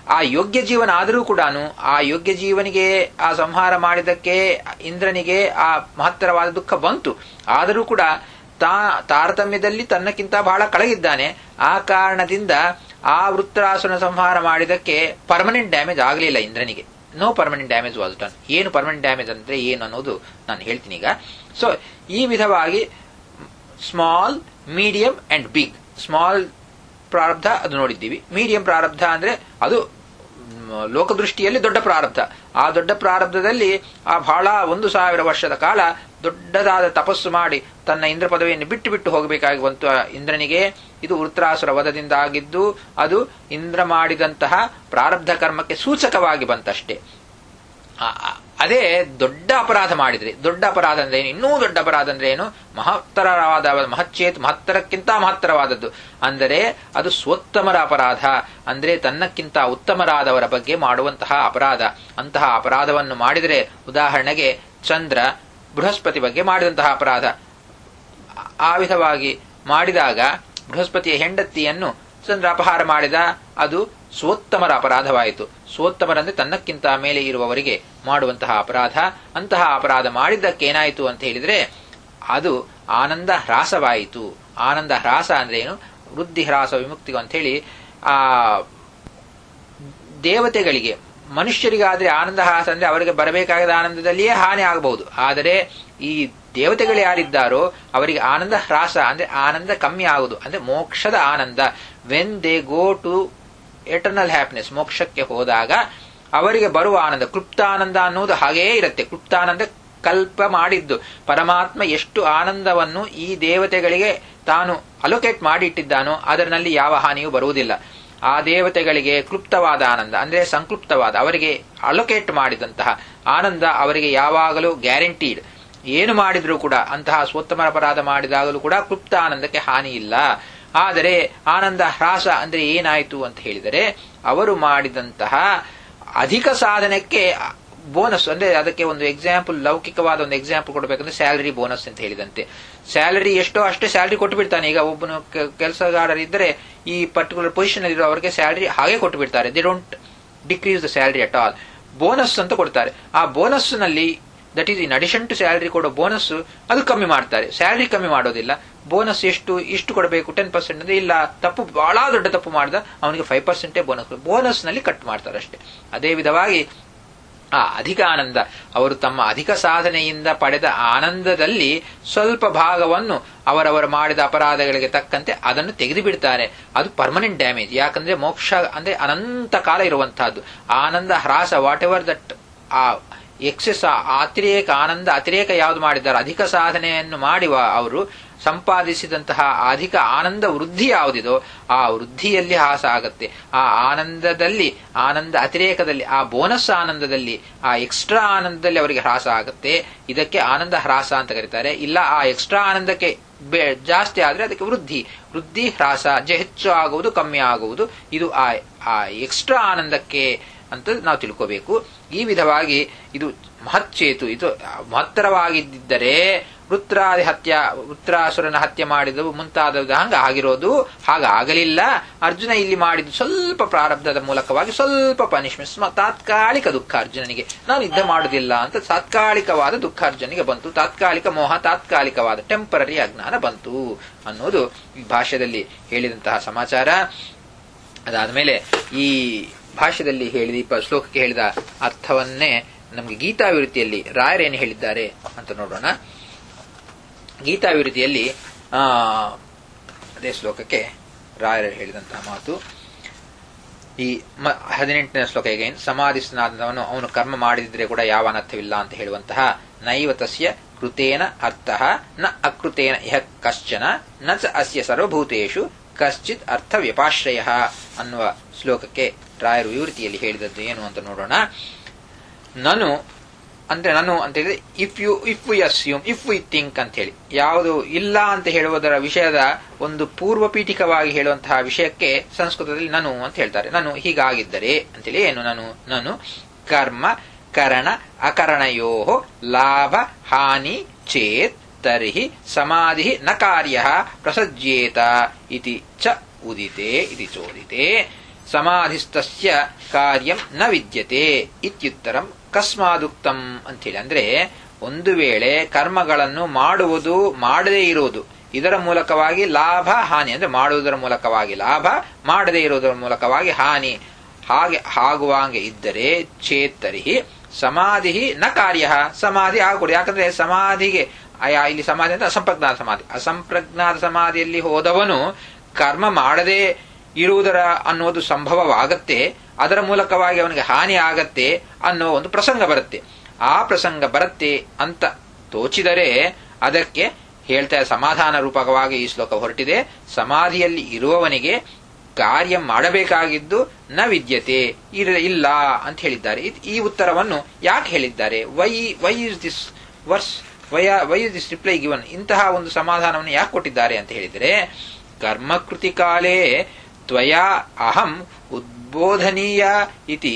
ಆ ಯೋಗ್ಯ ಜೀವನ ಆದರೂ ಕೂಡ ಆ ಯೋಗ್ಯ ಜೀವನಿಗೆ ಆ ಸಂಹಾರ ಮಾಡಿದಕ್ಕೆ ಇಂದ್ರನಿಗೆ ಆ ಮಹತ್ತರವಾದ ದುಃಖ ಬಂತು ಆದರೂ ಕೂಡ ತಾ ತಾರತಮ್ಯದಲ್ಲಿ ತನ್ನಕ್ಕಿಂತ ಬಹಳ ಕಳಗಿದ್ದಾನೆ ಆ ಕಾರಣದಿಂದ ಆ ವೃತ್ರಾಸುರನ ಸಂಹಾರ ಮಾಡಿದಕ್ಕೆ ಪರ್ಮನೆಂಟ್ ಡ್ಯಾಮೇಜ್ ಆಗಲಿಲ್ಲ ಇಂದ್ರನಿಗೆ no permanent damage was done ಏನು ಪರ್ಮನೆಂಟ್ ಡ್ಯಾಮೇಜ್ ಅಂದ್ರೆ ಏನು ಅನ್ನೋದು ನಾನು ಹೇಳ್ತೀನಿ ಈಗ ಸೊ ಈ ವಿಧವಾಗಿ small medium and big small ಪ್ರಾರಬ್ಧ ಅದು ನೋಡಿದ್ದೀವಿ ಮೀಡಿಯಂ ಪ್ರಾರಬ್ಧ ಅಂದ್ರೆ ಅದು ಮ್, ಲೋಕದೃಷ್ಟಿಯಲ್ಲಿ ದೊಡ್ಡ ಪ್ರಾರಬ್ಧ ಆ ದೊಡ್ಡ ಪ್ರಾರಬ್ಧದಲ್ಲಿ ಆ ಬಹಳ ಒಂದು ಸಾವಿರ ವರ್ಷದ ಕಾಲ ದೊಡ್ಡದಾದ ತಪಸ್ಸು ಮಾಡಿ ತನ್ನ ಇಂದ್ರ ಪದವಿಯನ್ನು ಬಿಟ್ಟು ಬಿಟ್ಟು ಹೋಗಬೇಕಾಗಿ ಬಂತು ಆ ಇಂದ್ರನಿಗೆ ಇದು ವೃತ್ರಾಸುರ ವಧದಿಂದ ಆಗಿದ್ದು ಅದು ಇಂದ್ರ ಮಾಡಿದಂತಹ ಪ್ರಾರಬ್ಧ ಕರ್ಮಕ್ಕೆ ಸೂಚಕವಾಗಿ ಬಂತಷ್ಟೇ ಆ- ಆ- ಅದೇ ದೊಡ್ಡ ಅಪರಾಧ ಮಾಡಿದ್ರೆ ದೊಡ್ಡ ಅಪರಾಧ ಅಂದ್ರೆ ಏನು ಇನ್ನೂ ದೊಡ್ಡ ಅಪರಾಧ ಅಂದ್ರೆ ಏನು ಮಹತ್ತರವಾದ ಮಹಚ್ಚೇತ್ ಮಹತ್ತರಕ್ಕಿಂತ ಮಹತ್ತರವಾದದ್ದು ಅಂದರೆ ಅದು ಸ್ವೋತ್ತಮರ ಅಪರಾಧ ಅಂದ್ರೆ ತನ್ನಕ್ಕಿಂತ ಉತ್ತಮರಾದವರ ಬಗ್ಗೆ ಮಾಡುವಂತಹ ಅಪರಾಧ ಅಂತಹ ಅಪರಾಧವನ್ನು ಮಾಡಿದರೆ ಉದಾಹರಣೆಗೆ ಚಂದ್ರ ಬೃಹಸ್ಪತಿ ಬಗ್ಗೆ ಮಾಡಿದಂತಹ ಅಪರಾಧ ಆ ವಿಧವಾಗಿ ಮಾಡಿದಾಗ ಬೃಹಸ್ಪತಿಯ ಹೆಂಡತಿಯನ್ನು ಚಂದ್ರ ಅಪಹಾರ ಮಾಡಿದ ಅದು ಸ್ವೋತ್ತಮರ ಅಪರಾಧವಾಯಿತು ಸ್ವೋತ್ತಮರಂದ್ರೆ ತನ್ನಕ್ಕಿಂತ ಮೇಲೆ ಇರುವವರಿಗೆ ಮಾಡುವಂತಹ ಅಪರಾಧ ಅಂತಹ ಅಪರಾಧ ಮಾಡಿದ್ದಕ್ಕೇನಾಯಿತು ಅಂತ ಹೇಳಿದ್ರೆ ಅದು ಆನಂದ ಹ್ರಾಸವಾಯಿತು ಆನಂದ ಹ್ರಾಸ ಅಂದ್ರೆ ಏನು ವೃದ್ಧಿ ಹ್ರಾಸ ವಿಮುಕ್ತಿ ಅಂತ ಹೇಳಿ ಆ ದೇವತೆಗಳಿಗೆ ಮನುಷ್ಯರಿಗಾದ್ರೆ ಆನಂದ ಹಾಸ ಅಂದ್ರೆ ಅವರಿಗೆ ಬರಬೇಕಾದ ಆನಂದದಲ್ಲಿಯೇ ಹಾನಿ ಆಗಬಹುದು ಆದರೆ ಈ ದೇವತೆಗಳು ಯಾರಿದ್ದಾರೋ ಅವರಿಗೆ ಆನಂದ ಹ್ರಾಸ ಅಂದ್ರೆ ಆನಂದ ಕಮ್ಮಿ ಆಗುದು ಅಂದ್ರೆ ಮೋಕ್ಷದ ಆನಂದ when they go to eternal happiness ಮೋಕ್ಷಕ್ಕೆ ಹೋದಾಗ ಅವರಿಗೆ ಬರುವ ಆನಂದ ಕೃಪ್ತಾನಂದ ಅನ್ನುವುದು ಹಾಗೇ ಇರುತ್ತೆ ಕೃಪ್ತಾನಂದ ಕಲ್ಪ ಮಾಡಿದ್ದು ಪರಮಾತ್ಮ ಎಷ್ಟು ಆನಂದವನ್ನು ಈ ದೇವತೆಗಳಿಗೆ ತಾನು ಅಲೋಕೇಟ್ ಮಾಡಿಟ್ಟಿದ್ದಾನೋ ಅದರಲ್ಲಿ ಯಾವ ಹಾನಿಯೂ ಬರುವುದಿಲ್ಲ ಆ ದೇವತೆಗಳಿಗೆ ಕ್ಲುಪ್ತವಾದ ಆನಂದ ಅಂದ್ರೆ ಸಂಕ್ಲುಪ್ತವಾದ ಅವರಿಗೆ ಅಲೋಕೇಟ್ ಮಾಡಿದಂತಹ ಆನಂದ ಅವರಿಗೆ ಯಾವಾಗಲೂ ಗ್ಯಾರಂಟೀಡ್ ಏನು ಮಾಡಿದ್ರೂ ಕೂಡ ಅಂತಹ ಸ್ವೋತ್ತಮರ ಅಪರಾಧ ಮಾಡಿದಾಗಲೂ ಕೂಡ ಕ್ಲುಪ್ತ ಆನಂದಕ್ಕೆ ಹಾನಿ ಇಲ್ಲ ಆದರೆ ಆನಂದ ಹ್ರಾಸ ಅಂದ್ರೆ ಏನಾಯಿತು ಅಂತ ಹೇಳಿದರೆ ಅವರು ಮಾಡಿದಂತಹ ಅಧಿಕ ಸಾಧನಕ್ಕೆ ಬೋನಸ್ ಅಂದ್ರೆ ಅದಕ್ಕೆ ಒಂದು ಎಕ್ಸಾಂಪಲ್ ಲೌಕಿಕವಾದ ಒಂದು ಎಕ್ಸಾಂಪಲ್ ಕೊಡಬೇಕಂದ್ರೆ ಸ್ಯಾಲರಿ ಬೋನಸ್ ಅಂತ ಹೇಳಿದಂತೆ ಸ್ಯಾಲರಿ ಎಷ್ಟೋ ಅಷ್ಟೇ ಸ್ಯಾಲರಿ ಕೊಟ್ಟು ಬಿಡ್ತಾನೆ ಈಗ ಒಬ್ಬನು ಕೆಲಸಗಾರರಿದ್ದರೆ ಈ ಪರ್ಟಿಕ್ಯುಲರ್ ಪೊಸಿಷನ್ ಇರುವವರಿಗೆ ಸ್ಯಾಲರಿ ಹಾಗೆ ಕೊಟ್ಟು ಬಿಡ್ತಾರೆ they don't decrease the salary at all bonus ಅಂತ ಕೊಡ್ತಾರೆ ಆ ಬೋನಸ್ ನಲ್ಲಿ that is in addition to salary ಕೊಡೋ ಬೋನಸ್ ಅದು ಕಮ್ಮಿ ಮಾಡ್ತಾರೆ ಸ್ಯಾಲರಿ ಕಮ್ಮಿ ಮಾಡೋದಿಲ್ಲ ಬೋನಸ್ ಎಷ್ಟು ಇಷ್ಟು ಕೊಡಬೇಕು ಟೆನ್ ಪರ್ಸೆಂಟ್ ಅಂದ್ರೆ ಇಲ್ಲ ತಪ್ಪು ಬಹಳ ದೊಡ್ಡ ತಪ್ಪು ಮಾಡಿದ ಅವನಿಗೆ ಫೈವ್ ಪರ್ಸೆಂಟೇ ಬೋನಸ್ ಬೋನಸ್ ನಲ್ಲಿ ಕಟ್ ಮಾಡ್ತಾರೆ ಅಷ್ಟೇ ಅದೇ ವಿಧವಾಗಿ ಆ ಅಧಿಕ ಆನಂದ ಅವರು ತಮ್ಮ ಅಧಿಕ ಸಾಧನೆಯಿಂದ ಪಡೆದ ಆನಂದದಲ್ಲಿ ಸ್ವಲ್ಪ ಭಾಗವನ್ನು ಅವರವರು ಮಾಡಿದ ಅಪರಾಧಗಳಿಗೆ ತಕ್ಕಂತೆ ಅದನ್ನು ತೆಗೆದು ಬಿಡ್ತಾರೆ ಅದು ಪರ್ಮನೆಂಟ್ ಡ್ಯಾಮೇಜ್ ಯಾಕಂದ್ರೆ ಮೋಕ್ಷ ಅಂದ್ರೆ ಅನಂತ ಕಾಲ ಇರುವಂತಹದ್ದು ಆನಂದ ಹ್ರಾಸ ವಾಟ್ ಎವರ್ ದಟ್ ಆ ಎಕ್ಸೆಸ್ ಅತಿರೇಕ ಆನಂದ ಅತಿರೇಕ ಯಾವುದು ಮಾಡಿದ್ದಾರೆ ಅಧಿಕ ಸಾಧನೆಯನ್ನು ಮಾಡಿ ಅವರು ಸಂಪಾದಿಸಿದಂತಹ ಅಧಿಕ ಆನಂದ ವೃದ್ಧಿ ಯಾವುದಿದೋ ಆ ವೃದ್ಧಿಯಲ್ಲಿ ಹಾಸ ಆಗತ್ತೆ ಆ ಆನಂದದಲ್ಲಿ ಆನಂದ ಅತಿರೇಕದಲ್ಲಿ ಆ ಬೋನಸ್ ಆನಂದದಲ್ಲಿ ಆ ಎಕ್ಸ್ಟ್ರಾ ಆನಂದದಲ್ಲಿ ಅವರಿಗೆ ಹ್ರಾಸ ಆಗುತ್ತೆ ಇದಕ್ಕೆ ಆನಂದ ಹ್ರಾಸ ಅಂತ ಕರೀತಾರೆ ಇಲ್ಲ ಆ ಎಕ್ಸ್ಟ್ರಾ ಆನಂದಕ್ಕೆ ಜಾಸ್ತಿ ಆದ್ರೆ ಅದಕ್ಕೆ ವೃದ್ಧಿ ವೃದ್ಧಿ ಹ್ರಾಸ ಹೆಚ್ಚು ಆಗುವುದು ಕಮ್ಮಿ ಆಗುವುದು ಇದು ಆ ಆ ಎಕ್ಸ್ಟ್ರಾ ಆನಂದಕ್ಕೆ ಅಂತ ನಾವು ತಿಳ್ಕೋಬೇಕು ಈ ವಿಧವಾಗಿ ಇದು ಮಹಚ್ಚೇತು ಇದು ಮಹತ್ತರವಾಗಿದ್ದರೆ ವೃತ್ರಾದಿ ಹತ್ಯ ವೃತ್ರಾಸುರನ ಹತ್ಯೆ ಮಾಡಿದವು ಮುಂತಾದವು ಹಂಗ ಆಗಿರೋದು ಹಾಗಾಗಲಿಲ್ಲ ಅರ್ಜುನ ಇಲ್ಲಿ ಮಾಡಿದ್ದು ಸ್ವಲ್ಪ ಪ್ರಾರಬ್ಧದ ಮೂಲಕವಾಗಿ ಸ್ವಲ್ಪ ಪನಿಷ್ಮೆಂಟ್ ತಾತ್ಕಾಲಿಕ ದುಃಖ ಅರ್ಜುನನಿಗೆ ನಾನು ಯುದ್ಧ ಮಾಡುವುದಿಲ್ಲ ಅಂತ ತಾತ್ಕಾಲಿಕವಾದ ದುಃಖ ಅರ್ಜುನಿಗೆ ಬಂತು ತಾತ್ಕಾಲಿಕ ಮೋಹ ತಾತ್ಕಾಲಿಕವಾದ ಟೆಂಪರರಿ ಅಜ್ಞಾನ ಬಂತು ಅನ್ನೋದು ಈ ಭಾಷ್ಯದಲ್ಲಿ ಹೇಳಿದಂತಹ ಸಮಾಚಾರ ಅದಾದ್ಮೇಲೆ ಈ ಭಾಷ್ಯದಲ್ಲಿ ಹೇಳಿದ ಈ ಶ್ಲೋಕಕ್ಕೆ ಹೇಳಿದ ಅರ್ಥವನ್ನೇ ನಮಗೆ ಗೀತಾವಿವೃತ್ತಿಯಲ್ಲಿ ರಾಯರೇನು ಹೇಳಿದ್ದಾರೆ ಅಂತ ನೋಡೋಣ ಗೀತಾವಿವೃತ್ತಿಯಲ್ಲಿ ಆ ಅದೇ ಶ್ಲೋಕಕ್ಕೆ ರಾಯರು ಹೇಳಿದಂತಹ ಮಾತು ಈ ಹದಿನೆಂಟನೇ ಶ್ಲೋಕ ಈಗ ಏನು ಸಮಾಧಿ ಸ್ನಾನವನ್ನು ಅವನು ಕರ್ಮ ಮಾಡಿದ್ರೆ ಕೂಡ ಯಾವ ಅನರ್ಥವಿಲ್ಲ ಅಂತ ಹೇಳುವಂತಹ ನೈವ ತಸ್ಯ ಕೃತೇನ ಅರ್ಥ ನ ಅಕೃತೇನ ಇಹ ಕಶ್ಚನ ನ ಚ ಅಸ್ಯ ಸರ್ವಭೂತೇಶು ಕಶ್ಚಿತ್ ಅರ್ಥ ವ್ಯಪಾಶ್ರಯ ಅನ್ನುವ ಶ್ಲೋಕಕ್ಕೆ ರಾಯರು ವಿವೃತ್ತಿಯಲ್ಲಿ ಹೇಳಿದದ್ದು ಏನು ಅಂತ ನೋಡೋಣ ನಾನು ಅಂದ್ರೆ ನಾನು ಅಂತ ಹೇಳಿದ್ರೆ if you if we assume if we think ಅಂತ ಹೇಳಿ ಯಾವುದು ಇಲ್ಲ ಅಂತ ಹೇಳುವುದರ ವಿಷಯದ ಒಂದು ಪೂರ್ವಪೀಠಿಕವಾಗಿ ಹೇಳುವಂತಹ ವಿಷಯಕ್ಕೆ ಸಂಸ್ಕೃತದಲ್ಲಿ ನಾನು ಅಂತ ಹೇಳ್ತಾರೆ ನಾನು ಹೀಗಾಗಿದ್ದರೆ ಅಂತೇಳಿ ಏನು ನಾನು ನಾನು ಕರ್ಮ ಕರಣ ಅಕರಣಯೋ ಲಾಭ ಹಾನಿ ಚೇತ್ ತರ್ಹಿ ಸಮಾಧಿ ನ ಕಾರ್ಯ ಪ್ರಸಜ್ಯೇತ ಇತಿ ಚ ಉದಿತೆ ಇತಿ ಚೋದಿತೆ ಸಮಾಧಿಸ್ತಸ್ಯ ಕಾರ್ಯಂ ನ ವಿದ್ಯತೆ ಇತ್ಯುತ್ತರಂ ಕಸ್ಮಾದುಕ್ತಂ ಅಂಥೇಳಿ ಅಂದ್ರೆ ಒಂದು ವೇಳೆ ಕರ್ಮಗಳನ್ನು ಮಾಡುವುದು ಮಾಡದೇ ಇರುವುದು ಇದರ ಮೂಲಕವಾಗಿ ಲಾಭ ಹಾನಿ ಅಂದ್ರೆ ಮಾಡುವುದರ ಮೂಲಕವಾಗಿ ಲಾಭ ಮಾಡದೇ ಇರುವುದರ ಮೂಲಕವಾಗಿ ಹಾನಿ ಹಾಗೆ ಆಗುವಂಗೆ ಇದ್ದರೆ ಚೇತರಿಹಿ ಸಮಾಧಿ ನ ಕಾರ್ಯ ಸಮಾಧಿ ಆಗಕೂಡದು ಯಾಕಂದ್ರೆ ಸಮಾಧಿಗೆ ಆಯಾ ಇಲ್ಲಿ ಸಮಾಧಿ ಅಂದ್ರೆ ಅಸಂಪ್ರಜ್ಞಾತ ಸಮಾಧಿ ಅಸಂಪ್ರಜ್ಞಾತ ಸಮಾಧಿಯಲ್ಲಿ ಹೋದವನು ಕರ್ಮ ಮಾಡದೇ ಇರುವುದರ ಅನ್ನೋದು ಸಂಭವವಾಗತ್ತೆ ಅದರ ಮೂಲಕವಾಗಿ ಅವನಿಗೆ ಹಾನಿ ಆಗತ್ತೆ ಅನ್ನೋ ಒಂದು ಪ್ರಸಂಗ ಬರುತ್ತೆ ಆ ಪ್ರಸಂಗ ಬರುತ್ತೆ ಅಂತ ತೋಚಿದರೆ ಅದಕ್ಕೆ ಹೇಳ್ತಾ ಸಮಾಧಾನ ರೂಪಕವಾಗಿ ಈ ಶ್ಲೋಕ ಹೊರಟಿದೆ ಸಮಾಧಿಯಲ್ಲಿ ಇರುವವನಿಗೆ ಕಾರ್ಯ ಮಾಡಬೇಕಾಗಿದ್ದು ನ ವಿದ್ಯತೆ ಇಲ್ಲ ಅಂತ ಹೇಳಿದ್ದಾರೆ ಈ ಉತ್ತರವನ್ನು ಯಾಕೆ ಹೇಳಿದ್ದಾರೆ why why is this verse why why is this reply given ಇಂತಹ ಒಂದು ಸಮಾಧಾನವನ್ನು ಯಾಕೆ ಕೊಟ್ಟಿದ್ದಾರೆ ಅಂತ ಹೇಳಿದರೆ ಕರ್ಮಕೃತಿ ಕಾಲೇ ತ್ವಯಾ ಅಹಂ ಉದ್ಬೋಧನೀಯ ಇತಿ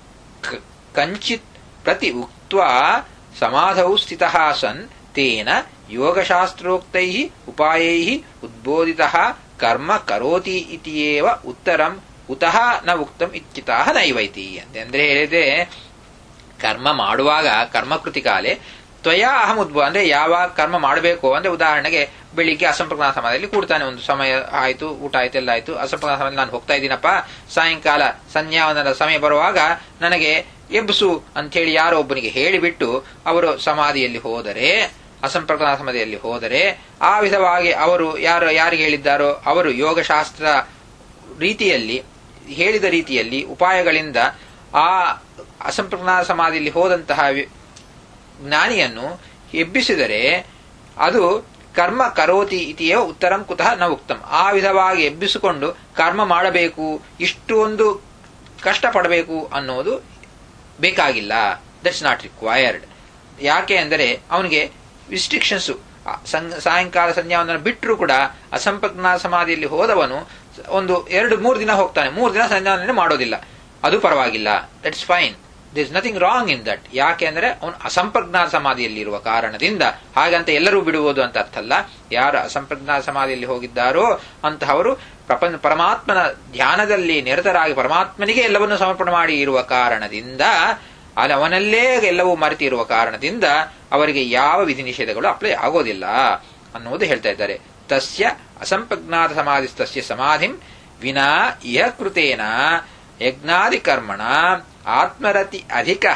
ಕಂಚಿತ್ ಪ್ರತಿ ಉಕ್ತ್ವಾ ಸಮಾಧೌ ಸ್ಥಿತಃ ಸನ್ ತೇನ ಯೋಗಶಾಸ್ತ್ರೋಕ್ತೈ ಉಪಾಯೈ ಉದ್ಬೋಧಿತಃ ಕರ್ಮ ಕರೋತಿ ಇತಿಯೇವ ಉತ್ತರಂ ಉತಃ ನ ಉಕ್ತಂ ಇಚ್ಚಿತಃ ನೈವೈತಿ ಅಂತಂದ್ರೆ ಹೇಳಿದೆ ಕರ್ಮ ಮಾಡುವಾಗ ಕರ್ಮಕೃತಿ ಕಾಲೆ ತ್ವಯಾ ಅಹಂ ಉದ್ಭವ ಅಂದ್ರೆ ಯಾವಾಗ ಕರ್ಮ ಮಾಡಬೇಕು ಅಂದ್ರೆ ಉದಾಹರಣೆಗೆ ಬೆಳಿಗ್ಗೆ ಅಸಂಪ್ರಜ್ಞಾನ ಸಮಯದಲ್ಲಿ ಕೂಡ್ತಾನೆ ಒಂದು ಸಮಯ ಆಯ್ತು ಊಟ ಆಯ್ತು ಎಲ್ಲ ಆಯ್ತು ಅಸಂಪ್ರಜ್ಞಾನ ಸಮಯದಲ್ಲಿ ನಾನು ಹೋಗ್ತಾ ಇದ್ದೀನಪ್ಪ ಸಾಯಂಕಾಲ ಸಂಧ್ಯಾವಂದನದ ಸಮಯ ಬರುವಾಗ ನನಗೆ ಎಬ್ಬಿಸು ಅಂತೇಳಿ ಯಾರೋ ಒಬ್ಬನಿಗೆ ಹೇಳಿಬಿಟ್ಟು ಅವರು ಸಮಾಧಿಯಲ್ಲಿ ಹೋದರೆ ಅಸಂಪ್ರಜ್ಞಾನ ಸಮಯದಲ್ಲಿ ಹೋದರೆ ಆ ವಿಧವಾಗಿ ಅವರು ಯಾರು ಯಾರಿಗೆ ಹೇಳಿದ್ದಾರೋ ಅವರು ಯೋಗಶಾಸ್ತ್ರ ರೀತಿಯಲ್ಲಿ ಹೇಳಿದ ರೀತಿಯಲ್ಲಿ ಉಪಾಯಗಳಿಂದ ಆ ಅಸಂಪ್ರಜ್ಞಾನ ಸಮಾಧಿಯಲ್ಲಿ ಹೋದಂತಹ ಜ್ಞಾನಿಯನ್ನು ಎಬ್ಬಿಸಿದರೆ ಅದು ಕರ್ಮ ಕರೋತಿ ಇತಿಯೋ ಉತ್ತರಂ ಕುತಃ ನ ಉಕ್ತಂ ಆ ವಿಧವಾಗಿ ಎಬ್ಬಿಸಿಕೊಂಡು ಕರ್ಮ ಮಾಡಬೇಕು ಇಷ್ಟು ಒಂದು ಕಷ್ಟಪಡಬೇಕು ಅನ್ನೋದು ಬೇಕಾಗಿಲ್ಲ ದಟ್ಸ್ ನಾಟ್ ರಿಕ್ವೈರ್ಡ್ ಯಾಕೆ ಅಂದರೆ ಅವನಿಗೆ ರಿಸ್ಟ್ರಿಕ್ಷನ್ಸ್ ಸಾಯಂಕಾಲ ಸಂಧ್ಯಾವಂದನ ಬಿಟ್ಟರೂ ಕೂಡ ಅಸಂಪ್ರಜ್ಞಾ ಸಮಾಧಿಯಲ್ಲಿ ಹೋದವನು ಒಂದು ಎರಡು ಮೂರು ದಿನ ಹೋಗ್ತಾನೆ ಮೂರು ದಿನ ಸಂಧ್ಯಾವಂದನೆ ಮಾಡೋದಿಲ್ಲ ಅದು ಪರವಾಗಿಲ್ಲ that's fine this nothing wrong in that ಯಾಕೆ ಅಂದ್ರೆ ಅವನು ಅಸಂಪ್ರಜ್ಞಾ ಸಮಾಧಿಯಲ್ಲಿ ಇರುವ ಕಾರಣದಿಂದ ಹಾಗಂತ ಎಲ್ಲರೂ ಬಿಡುವುದು ಅಂತ ಅರ್ಥ ಅಲ್ಲ ಯಾರು ಅಸಂಪ್ರಜ್ಞಾ ಸಮಾಧಿಯಲ್ಲಿ ಹೋಗಿದ್ದಾರೋ ಅಂತಹವರು ಪ್ರಪಂಚ ಪರಮಾತ್ಮನ ಧ್ಯಾನದಲ್ಲಿ ನಿರತರಾಗಿ ಪರಮಾತ್ಮನಿಗೆ ಎಲ್ಲವನ್ನು ಸಮರ್ಪಣೆ ಮಾಡಿ ಇರುವ ಕಾರಣದಿಂದ ಅಲ್ಲಿ ಅವನಲ್ಲೇ ಎಲ್ಲವೂ ಮರೆತಿರುವ ಕಾರಣದಿಂದ ಅವರಿಗೆ ಯಾವ ವಿಧಿ ನಿಷೇಧಗಳು ಅಪ್ಲೈ ಆಗೋದಿಲ್ಲ ಅನ್ನುವುದು ಹೇಳ್ತಾ ಇದ್ದಾರೆ ತಸ್ಯ ಅಸಂಪ್ರಜ್ಞಾತ ಸಮಾಧಿ ತಸ್ಯ ಸಮಾಧಿಂ ವಿನಾ ಇಹ ಕೃತೇನ ಯಜ್ಞಾದಿ ಕರ್ಮಣ ಆತ್ಮರತಿ ಅಧಿಕ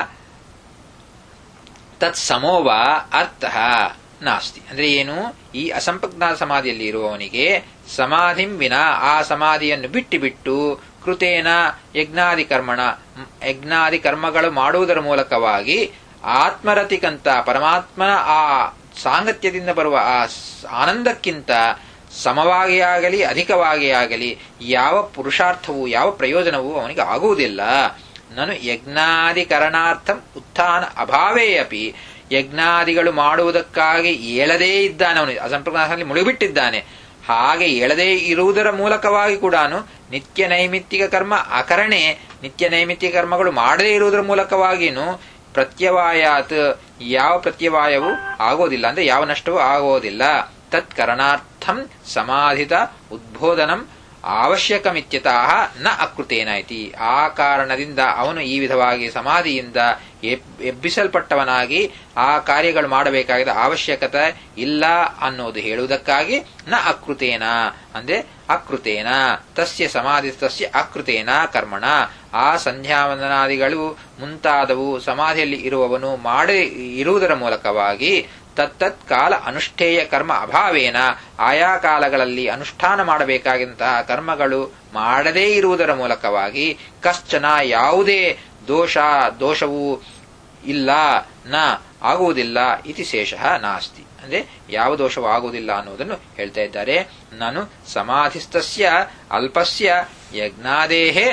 ತತ್ ಸಮೋವ ಅರ್ಥ ನಾಸ್ತಿ ಅಂದ್ರೆ ಏನು ಈ ಅಸಂಪ್ರಜ್ಞಾತ ಸಮಾಧಿಯಲ್ಲಿ ಇರುವವನಿಗೆ ಸಮಾಧಿಂ ವಿನ ಆ ಸಮಾಧಿಯನ್ನು ಬಿಟ್ಟು ಬಿಟ್ಟು ಕೃತೇನ ಯಜ್ಞಾದಿ ಕರ್ಮಣ ಯಜ್ಞಾದಿ ಕರ್ಮಗಳು ಮಾಡುವುದರ ಮೂಲಕವಾಗಿ ಆತ್ಮರತಿಕಂತ ಪರಮಾತ್ಮನ ಆ ಸಾಂಗತ್ಯದಿಂದ ಬರುವ ಆ ಆನಂದಕ್ಕಿಂತ ಸಮವಾಗಿ ಆಗಲಿ ಅಧಿಕವಾಗಿ ಆಗಲಿ ಯಾವ ಪುರುಷಾರ್ಥವೂ ಯಾವ ಪ್ರಯೋಜನವೂ ಅವನಿಗೆ ಆಗುವುದಿಲ್ಲ ನಾನು ಯಜ್ಞಾದಿಕರಣಾರ್ಥಂ ಉತ್ಥಾನ ಅಭಾವೇ ಅಪಿ ಯಜ್ಞಾದಿಗಳು ಮಾಡುವುದಕ್ಕಾಗಿ ಏಳದೇ ಇದ್ದಾನೆ ಅವನು ಅಸಂಪ್ರದಾಯದಲ್ಲಿ ಮುಳುಗಿಬಿಟ್ಟಿದ್ದಾನೆ ಹಾಗೆ ಎಳದೇ ಇರುವುದರ ಮೂಲಕವಾಗಿ ಕೂಡ ನಿತ್ಯ ನೈಮಿತ್ತಿಕ ಕರ್ಮ ಅಕರಣೆ ನಿತ್ಯ ನೈಮಿತ್ತಿಕ ಕರ್ಮಗಳು ಮಾಡದೇ ಇರುವುದರ ಮೂಲಕವಾಗಿಯೂ ಪ್ರತ್ಯವಾಯಾತ್ ಯಾವ ಪ್ರತ್ಯವಾಯವೂ ಆಗೋದಿಲ್ಲ ಅಂದ್ರೆ ಯಾವ ನಷ್ಟವೂ ಆಗೋದಿಲ್ಲ ತತ್ಕರಣಾರ್ಥಂ ಸಮಾಧಿತ ಉದ್ಬೋಧನಂ ಅವಶ್ಯಕಮಿತ್ಯತಃ ನ ಅಕೃತೇನ ಇತಿ ಆ ಕಾರಣದಿಂದ ಅವನು ಈ ವಿಧವಾಗಿ ಸಮಾಧಿಯಿಂದ ಎಬ್ಬಿಸಲ್ಪಟ್ಟವನಾಗಿ ಆ ಕಾರ್ಯಗಳು ಮಾಡಬೇಕಾಗಿದ್ದ ಅವಶ್ಯಕತೆ ಇಲ್ಲ ಅನ್ನೋದು ಹೇಳುವುದಕ್ಕಾಗಿ ನ ಅಕೃತೇನ ಅಂದ್ರೆ ಅಕೃತೇನ ತಸ್ಯ ಸಮಾಧಿ ತಸ್ಯ ಅಕೃತೇನ ಕರ್ಮಣ ಆ ಸಂಧ್ಯಾವಂದನಾದಿಗಳು ಮುಂತಾದವು ಸಮಾಧಿಯಲ್ಲಿ ಇರುವವನು ಮಾಡಿ ಇರುವುದರ ಮೂಲಕವಾಗಿ ತತ್ತತ್ ಕಾಲ ಅನುಷ್ಠೇಯ ಕರ್ಮ ಅಭಾವೇನ ಆಯಾ ಕಾಲಗಳಲ್ಲಿ ಅನುಷ್ಠಾನ ಮಾಡಬೇಕಾದಂತಹ ಕರ್ಮಗಳು ಮಾಡದೇ ಇರುವುದರ ಮೂಲಕವಾಗಿ ಕಶ್ಚನ ಯಾವುದೇ ದೋಷ ದೋಷವು ಇಲ್ಲ ನ ಆಗುವುದಿಲ್ಲ ಇತಿ ಶೇಷ ನಾಸ್ತಿ ಅಂದ್ರೆ ಯಾವ ದೋಷವೂ ಆಗುವುದಿಲ್ಲ ಅನ್ನೋದನ್ನು ಹೇಳ್ತಾ ಇದ್ದಾರೆ ನಾನು ಸಮಾಧಿಸ್ತಸ್ಯ ಅಲ್ಪಸ್ಯ ಯಜ್ಞಾದೇಹೇ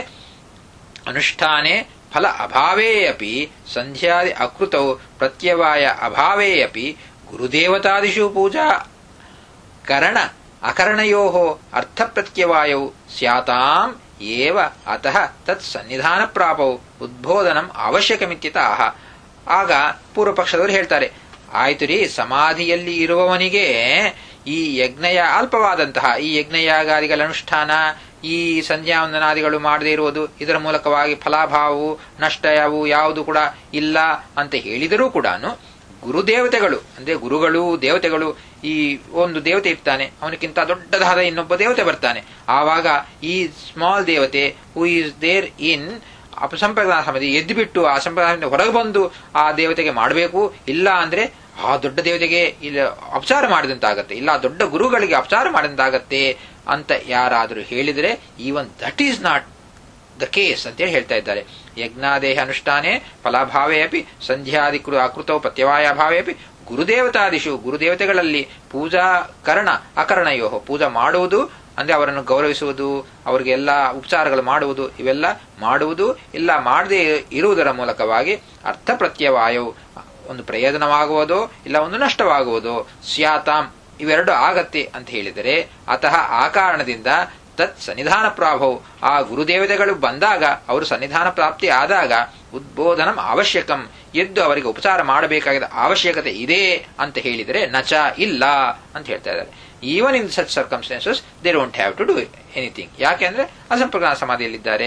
ಅನುಷ್ಠಾನೆ ಫಲ ಅಭಾವೇ ಅಪಿ ಸಂಧ್ಯಾದಿ ಅಕೃತೌ ಪ್ರತ್ಯವಾಯ ಅಭಾವೇ ಅಪಿ ಗುರುದೇವತಾದಿಷು ಪೂಜಾ ಕರಣ ಅಕರಣಯೋ ಅರ್ಥ ಪ್ರತ್ಯವಾಯೌ ಸ್ಯಾತಾಂ ಏವ ಅತಃ ತತ್ ಸನ್ನಿಧಾನ ಪ್ರಾಪೌ ಉದ್ಬೋಧನಂ ಅವಶ್ಯಕಮಿತ್ಯತಃ ಆಗ ಪೂರ್ವ ಪಕ್ಷದವರು ಹೇಳ್ತಾರೆ ಆಯ್ತು ರೀ ಸಮಾಧಿಯಲ್ಲಿ ಇರುವವನಿಗೆ ಈ ಯಜ್ಞಯ ಅಲ್ಪವಾದಂತಹ ಈ ಯಜ್ಞಯಾಗಾದಿಗಳ ಅನುಷ್ಠಾನ ಈ ಸಂಧ್ಯಾವಂದನಾದಿಗಳು ಮಾಡದೇ ಇರುವುದು ಇದರ ಮೂಲಕವಾಗಿ ಫಲಾಭಾವವು ನಷ್ಟಯವು ಯಾವುದು ಕೂಡ ಇಲ್ಲ ಅಂತ ಹೇಳಿದರೂ ಕೂಡ ಗುರುದೇವತೆಗಳು ಅಂದ್ರೆ ಗುರುಗಳು ದೇವತೆಗಳು ಈ ಒಂದು ದೇವತೆ ಇರ್ತಾನೆ ಅವನಿಗಿಂತ ದೊಡ್ಡದಾದ ಇನ್ನೊಬ್ಬ ದೇವತೆ ಬರ್ತಾನೆ ಆವಾಗ ಈ ಸ್ಮಾಲ್ ದೇವತೆ ಹೂ ಈಸ್ ದೇರ್ ಇನ್ ಅಪಸಂಪ್ರದಾಯ ಸಮಿತಿ ಎದ್ದು ಬಿಟ್ಟು ಆ ಸಂಪ್ರದಾಯದಿಂದ ಹೊರಗೆ ಬಂದು ಆ ದೇವತೆಗೆ ಮಾಡಬೇಕು ಇಲ್ಲ ಅಂದ್ರೆ ಆ ದೊಡ್ಡ ದೇವತೆಗೆ ಇಲ್ಲ ಅಪಚಾರ ಮಾಡಿದಂತಾಗತ್ತೆ ಇಲ್ಲ ದೊಡ್ಡ ಗುರುಗಳಿಗೆ ಅಪಚಾರ ಮಾಡಿದಂತಾಗತ್ತೆ ಅಂತ ಯಾರಾದರೂ ಹೇಳಿದರೆ even that is not the case ಅಂತೇಳಿ ಹೇಳ್ತಾ ಇದ್ದಾರೆ ಯಜ್ಞಾದೇಹ ಅನುಷ್ಠಾನೆ ಫಲಾಭಾವೇ ಅಪಿ ಸಂಧ್ಯಾದಿಕೃ ಅಕೃತೌ ಪ್ರತ್ಯವಾಯಭಾವೇ ಅಪಿ ಗುರುದೇವತಾದಿಶು ಗುರುದೇವತೆಗಳಲ್ಲಿ ಪೂಜಾ ಕರ್ಣ ಅಕರ್ಣಯೋ ಪೂಜಾ ಮಾಡುವುದು ಅಂದ್ರೆ ಅವರನ್ನು ಗೌರವಿಸುವುದು ಅವರಿಗೆಲ್ಲ ಉಪಚಾರಗಳು ಮಾಡುವುದು ಇವೆಲ್ಲ ಮಾಡುವುದು ಇಲ್ಲ ಮಾಡದೇ ಇರುವುದರ ಮೂಲಕವಾಗಿ ಅರ್ಥ ಪ್ರತ್ಯವಾಯವು ಒಂದು ಪ್ರಯೋಜನವಾಗುವುದೋ ಇಲ್ಲ ಒಂದು ನಷ್ಟವಾಗುವುದೋ ಸ್ಯಾತಾಂ ಇವೆರಡು ಆಗತ್ತೆ ಅಂತ ಹೇಳಿದರೆ ಅತಃ ಆ ಕಾರಣದಿಂದ ತತ್ ಸನ್ನಿಧಾನ ಪ್ರಾಭವು ಆ ಗುರುದೇವತೆಗಳು ಬಂದಾಗ ಅವರು ಸನ್ನಿಧಾನ ಪ್ರಾಪ್ತಿ ಆದಾಗ ಉದ್ಬೋಧನಂ ಅವಶ್ಯಕಂ ಎದ್ದು ಅವರಿಗೆ ಉಪಚಾರ ಮಾಡಬೇಕಾದ ಅವಶ್ಯಕತೆ ಇದೆ ಅಂತ ಹೇಳಿದರೆ ನಚ ಇಲ್ಲ ಅಂತ ಹೇಳ್ತಾ ಇದ್ದಾರೆ even in such circumstances they don't have to do anything ಯಾಕೆಂದ್ರೆ ಅಸಂಪ್ರಜ್ಞಾತ ಸಮಾಧಿಯಲ್ಲಿದ್ದಾರೆ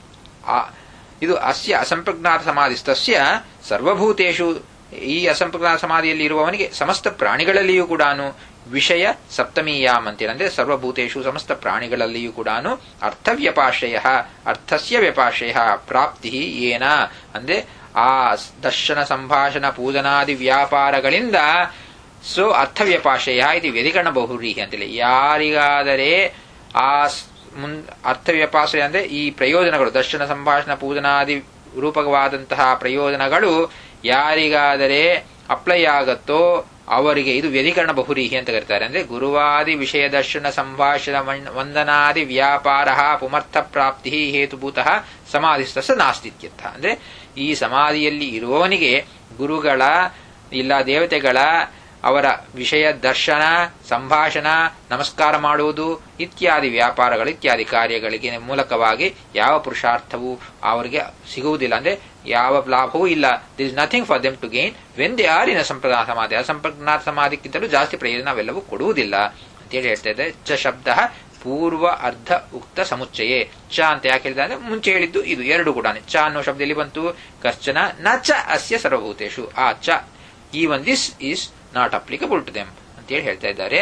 ಇದು ಅಸ್ಯ ಅಸಂಪ್ರಜ್ಞಾತ ಸಮಾಧಿಸ್ತಸ್ಯ ಸರ್ವಭೂತೇಶು ಈ ಅಸಂಪ್ರಜ್ಞಾತ ಸಮಾಧಿಯಲ್ಲಿ ಇರುವವನಿಗೆ ಸಮಸ್ತ ಪ್ರಾಣಿಗಳಲ್ಲಿಯೂ ಕೂಡ ವಿಷಯ ಸಪ್ತಮೀಯಾಮ್ ಅಂತೇಳಿ ಅಂದ್ರೆ ಸರ್ವಭೂತೇಶು ಸಮಸ್ತ ಪ್ರಾಣಿಗಳಲ್ಲಿಯೂ ಕೂಡ ಅರ್ಥವ್ಯಪಾಶ್ರಯ ಅರ್ಥಸ್ಯ ವ್ಯಪಾಶ್ರಯ ಪ್ರಾಪ್ತಿ ಏನ ಅಂದ್ರೆ ಆ ದರ್ಶನ ಸಂಭಾಷಣ ಪೂಜನಾದಿ ವ್ಯಾಪಾರಗಳಿಂದ ಸೊ ಅರ್ಥವ್ಯಪಾಶ್ರಯ ಇದು ವ್ಯಧಿಕರಣ ಬಹುರೀಹಿ ಅಂತೇಳಿ ಯಾರಿಗಾದರೆ ಆ ಮುನ್ ಅರ್ಥವ್ಯಪಾಶ್ರಯ ಅಂದ್ರೆ ಈ ಪ್ರಯೋಜನಗಳು ದರ್ಶನ ಸಂಭಾಷಣ ಪೂಜನಾದಿ ರೂಪಕವಾದಂತಹ ಪ್ರಯೋಜನಗಳು ಯಾರಿಗಾದರೆ ಅಪ್ಲೈ ಆಗತ್ತೋ ಅವರಿಗೆ ಇದು ವ್ಯಧಿಕರಣ ಬಹುರೀಹಿ ಅಂತ ಕರೀತಾರೆ ಅಂದ್ರೆ ಗುರುವಾದಿ ವಿಷಯ ದರ್ಶನ ಸಂಭಾಷಣ ವಂದನಾದಿ ವ್ಯಾಪಾರ ಪುಮರ್ಥ ಪ್ರಾಪ್ತಿ ಹೇತುಭೂತಃ ಸಮಾಧಿಸ್ಥ ನಾಸ್ತಿತ್ಯರ್ಥ ಅಂದ್ರೆ ಈ ಸಮಾಧಿಯಲ್ಲಿ ಇರುವವನಿಗೆ ಗುರುಗಳ ಇಲ್ಲ ದೇವತೆಗಳ ಅವರ ವಿಷಯ ದರ್ಶನ ಸಂಭಾಷಣ ನಮಸ್ಕಾರ ಮಾಡುವುದು ಇತ್ಯಾದಿ ವ್ಯಾಪಾರಗಳು ಇತ್ಯಾದಿ ಕಾರ್ಯಗಳಿಗೆ ಮೂಲಕವಾಗಿ ಯಾವ ಪುರುಷಾರ್ಥವೂ ಅವರಿಗೆ ಸಿಗುವುದಿಲ್ಲ ಅಂದ್ರೆ ಯಾವ ಲಾಭವೂ ಇಲ್ಲ this nothing for them to gain when they are in ಅಸಂಪ್ರದಾಯ ಸಮಾಧಿ ಅಸಂಪ್ರಜ್ಞಾತ ಸಮಾಧಿಕ್ಕಿಂತಲೂ ಜಾಸ್ತಿ ಪ್ರಯೋಜನ ಅವೆಲ್ಲವೂ ಕೊಡುವುದಿಲ್ಲ ಅಂತೇಳಿ ಹೇಳ್ತಾ ಇದೆ ಚ ಶಬ್ದ ಪೂರ್ವ ಅರ್ಧ ಉಕ್ತ ಸಮುಚ್ಚಯೇ ಚ ಅಂತ ಯಾಕೆ ಹೇಳಿದ ಅಂದ್ರೆ ಮುಂಚೆ ಹೇಳಿದ್ದು ಇದು ಎರಡು ಕೂಡ ಚ ಅನ್ನೋ ಶಬ್ದದಲ್ಲಿ ಬಂತು ಕಶ್ಚನ ನ ಚ ಅಸ್ಯ ಸರ್ವಭೂತೇಶು ಆ ಚ even this is not applicable to them ಅಂತೇಳಿ ಹೇಳ್ತಾ ಇದ್ದಾರೆ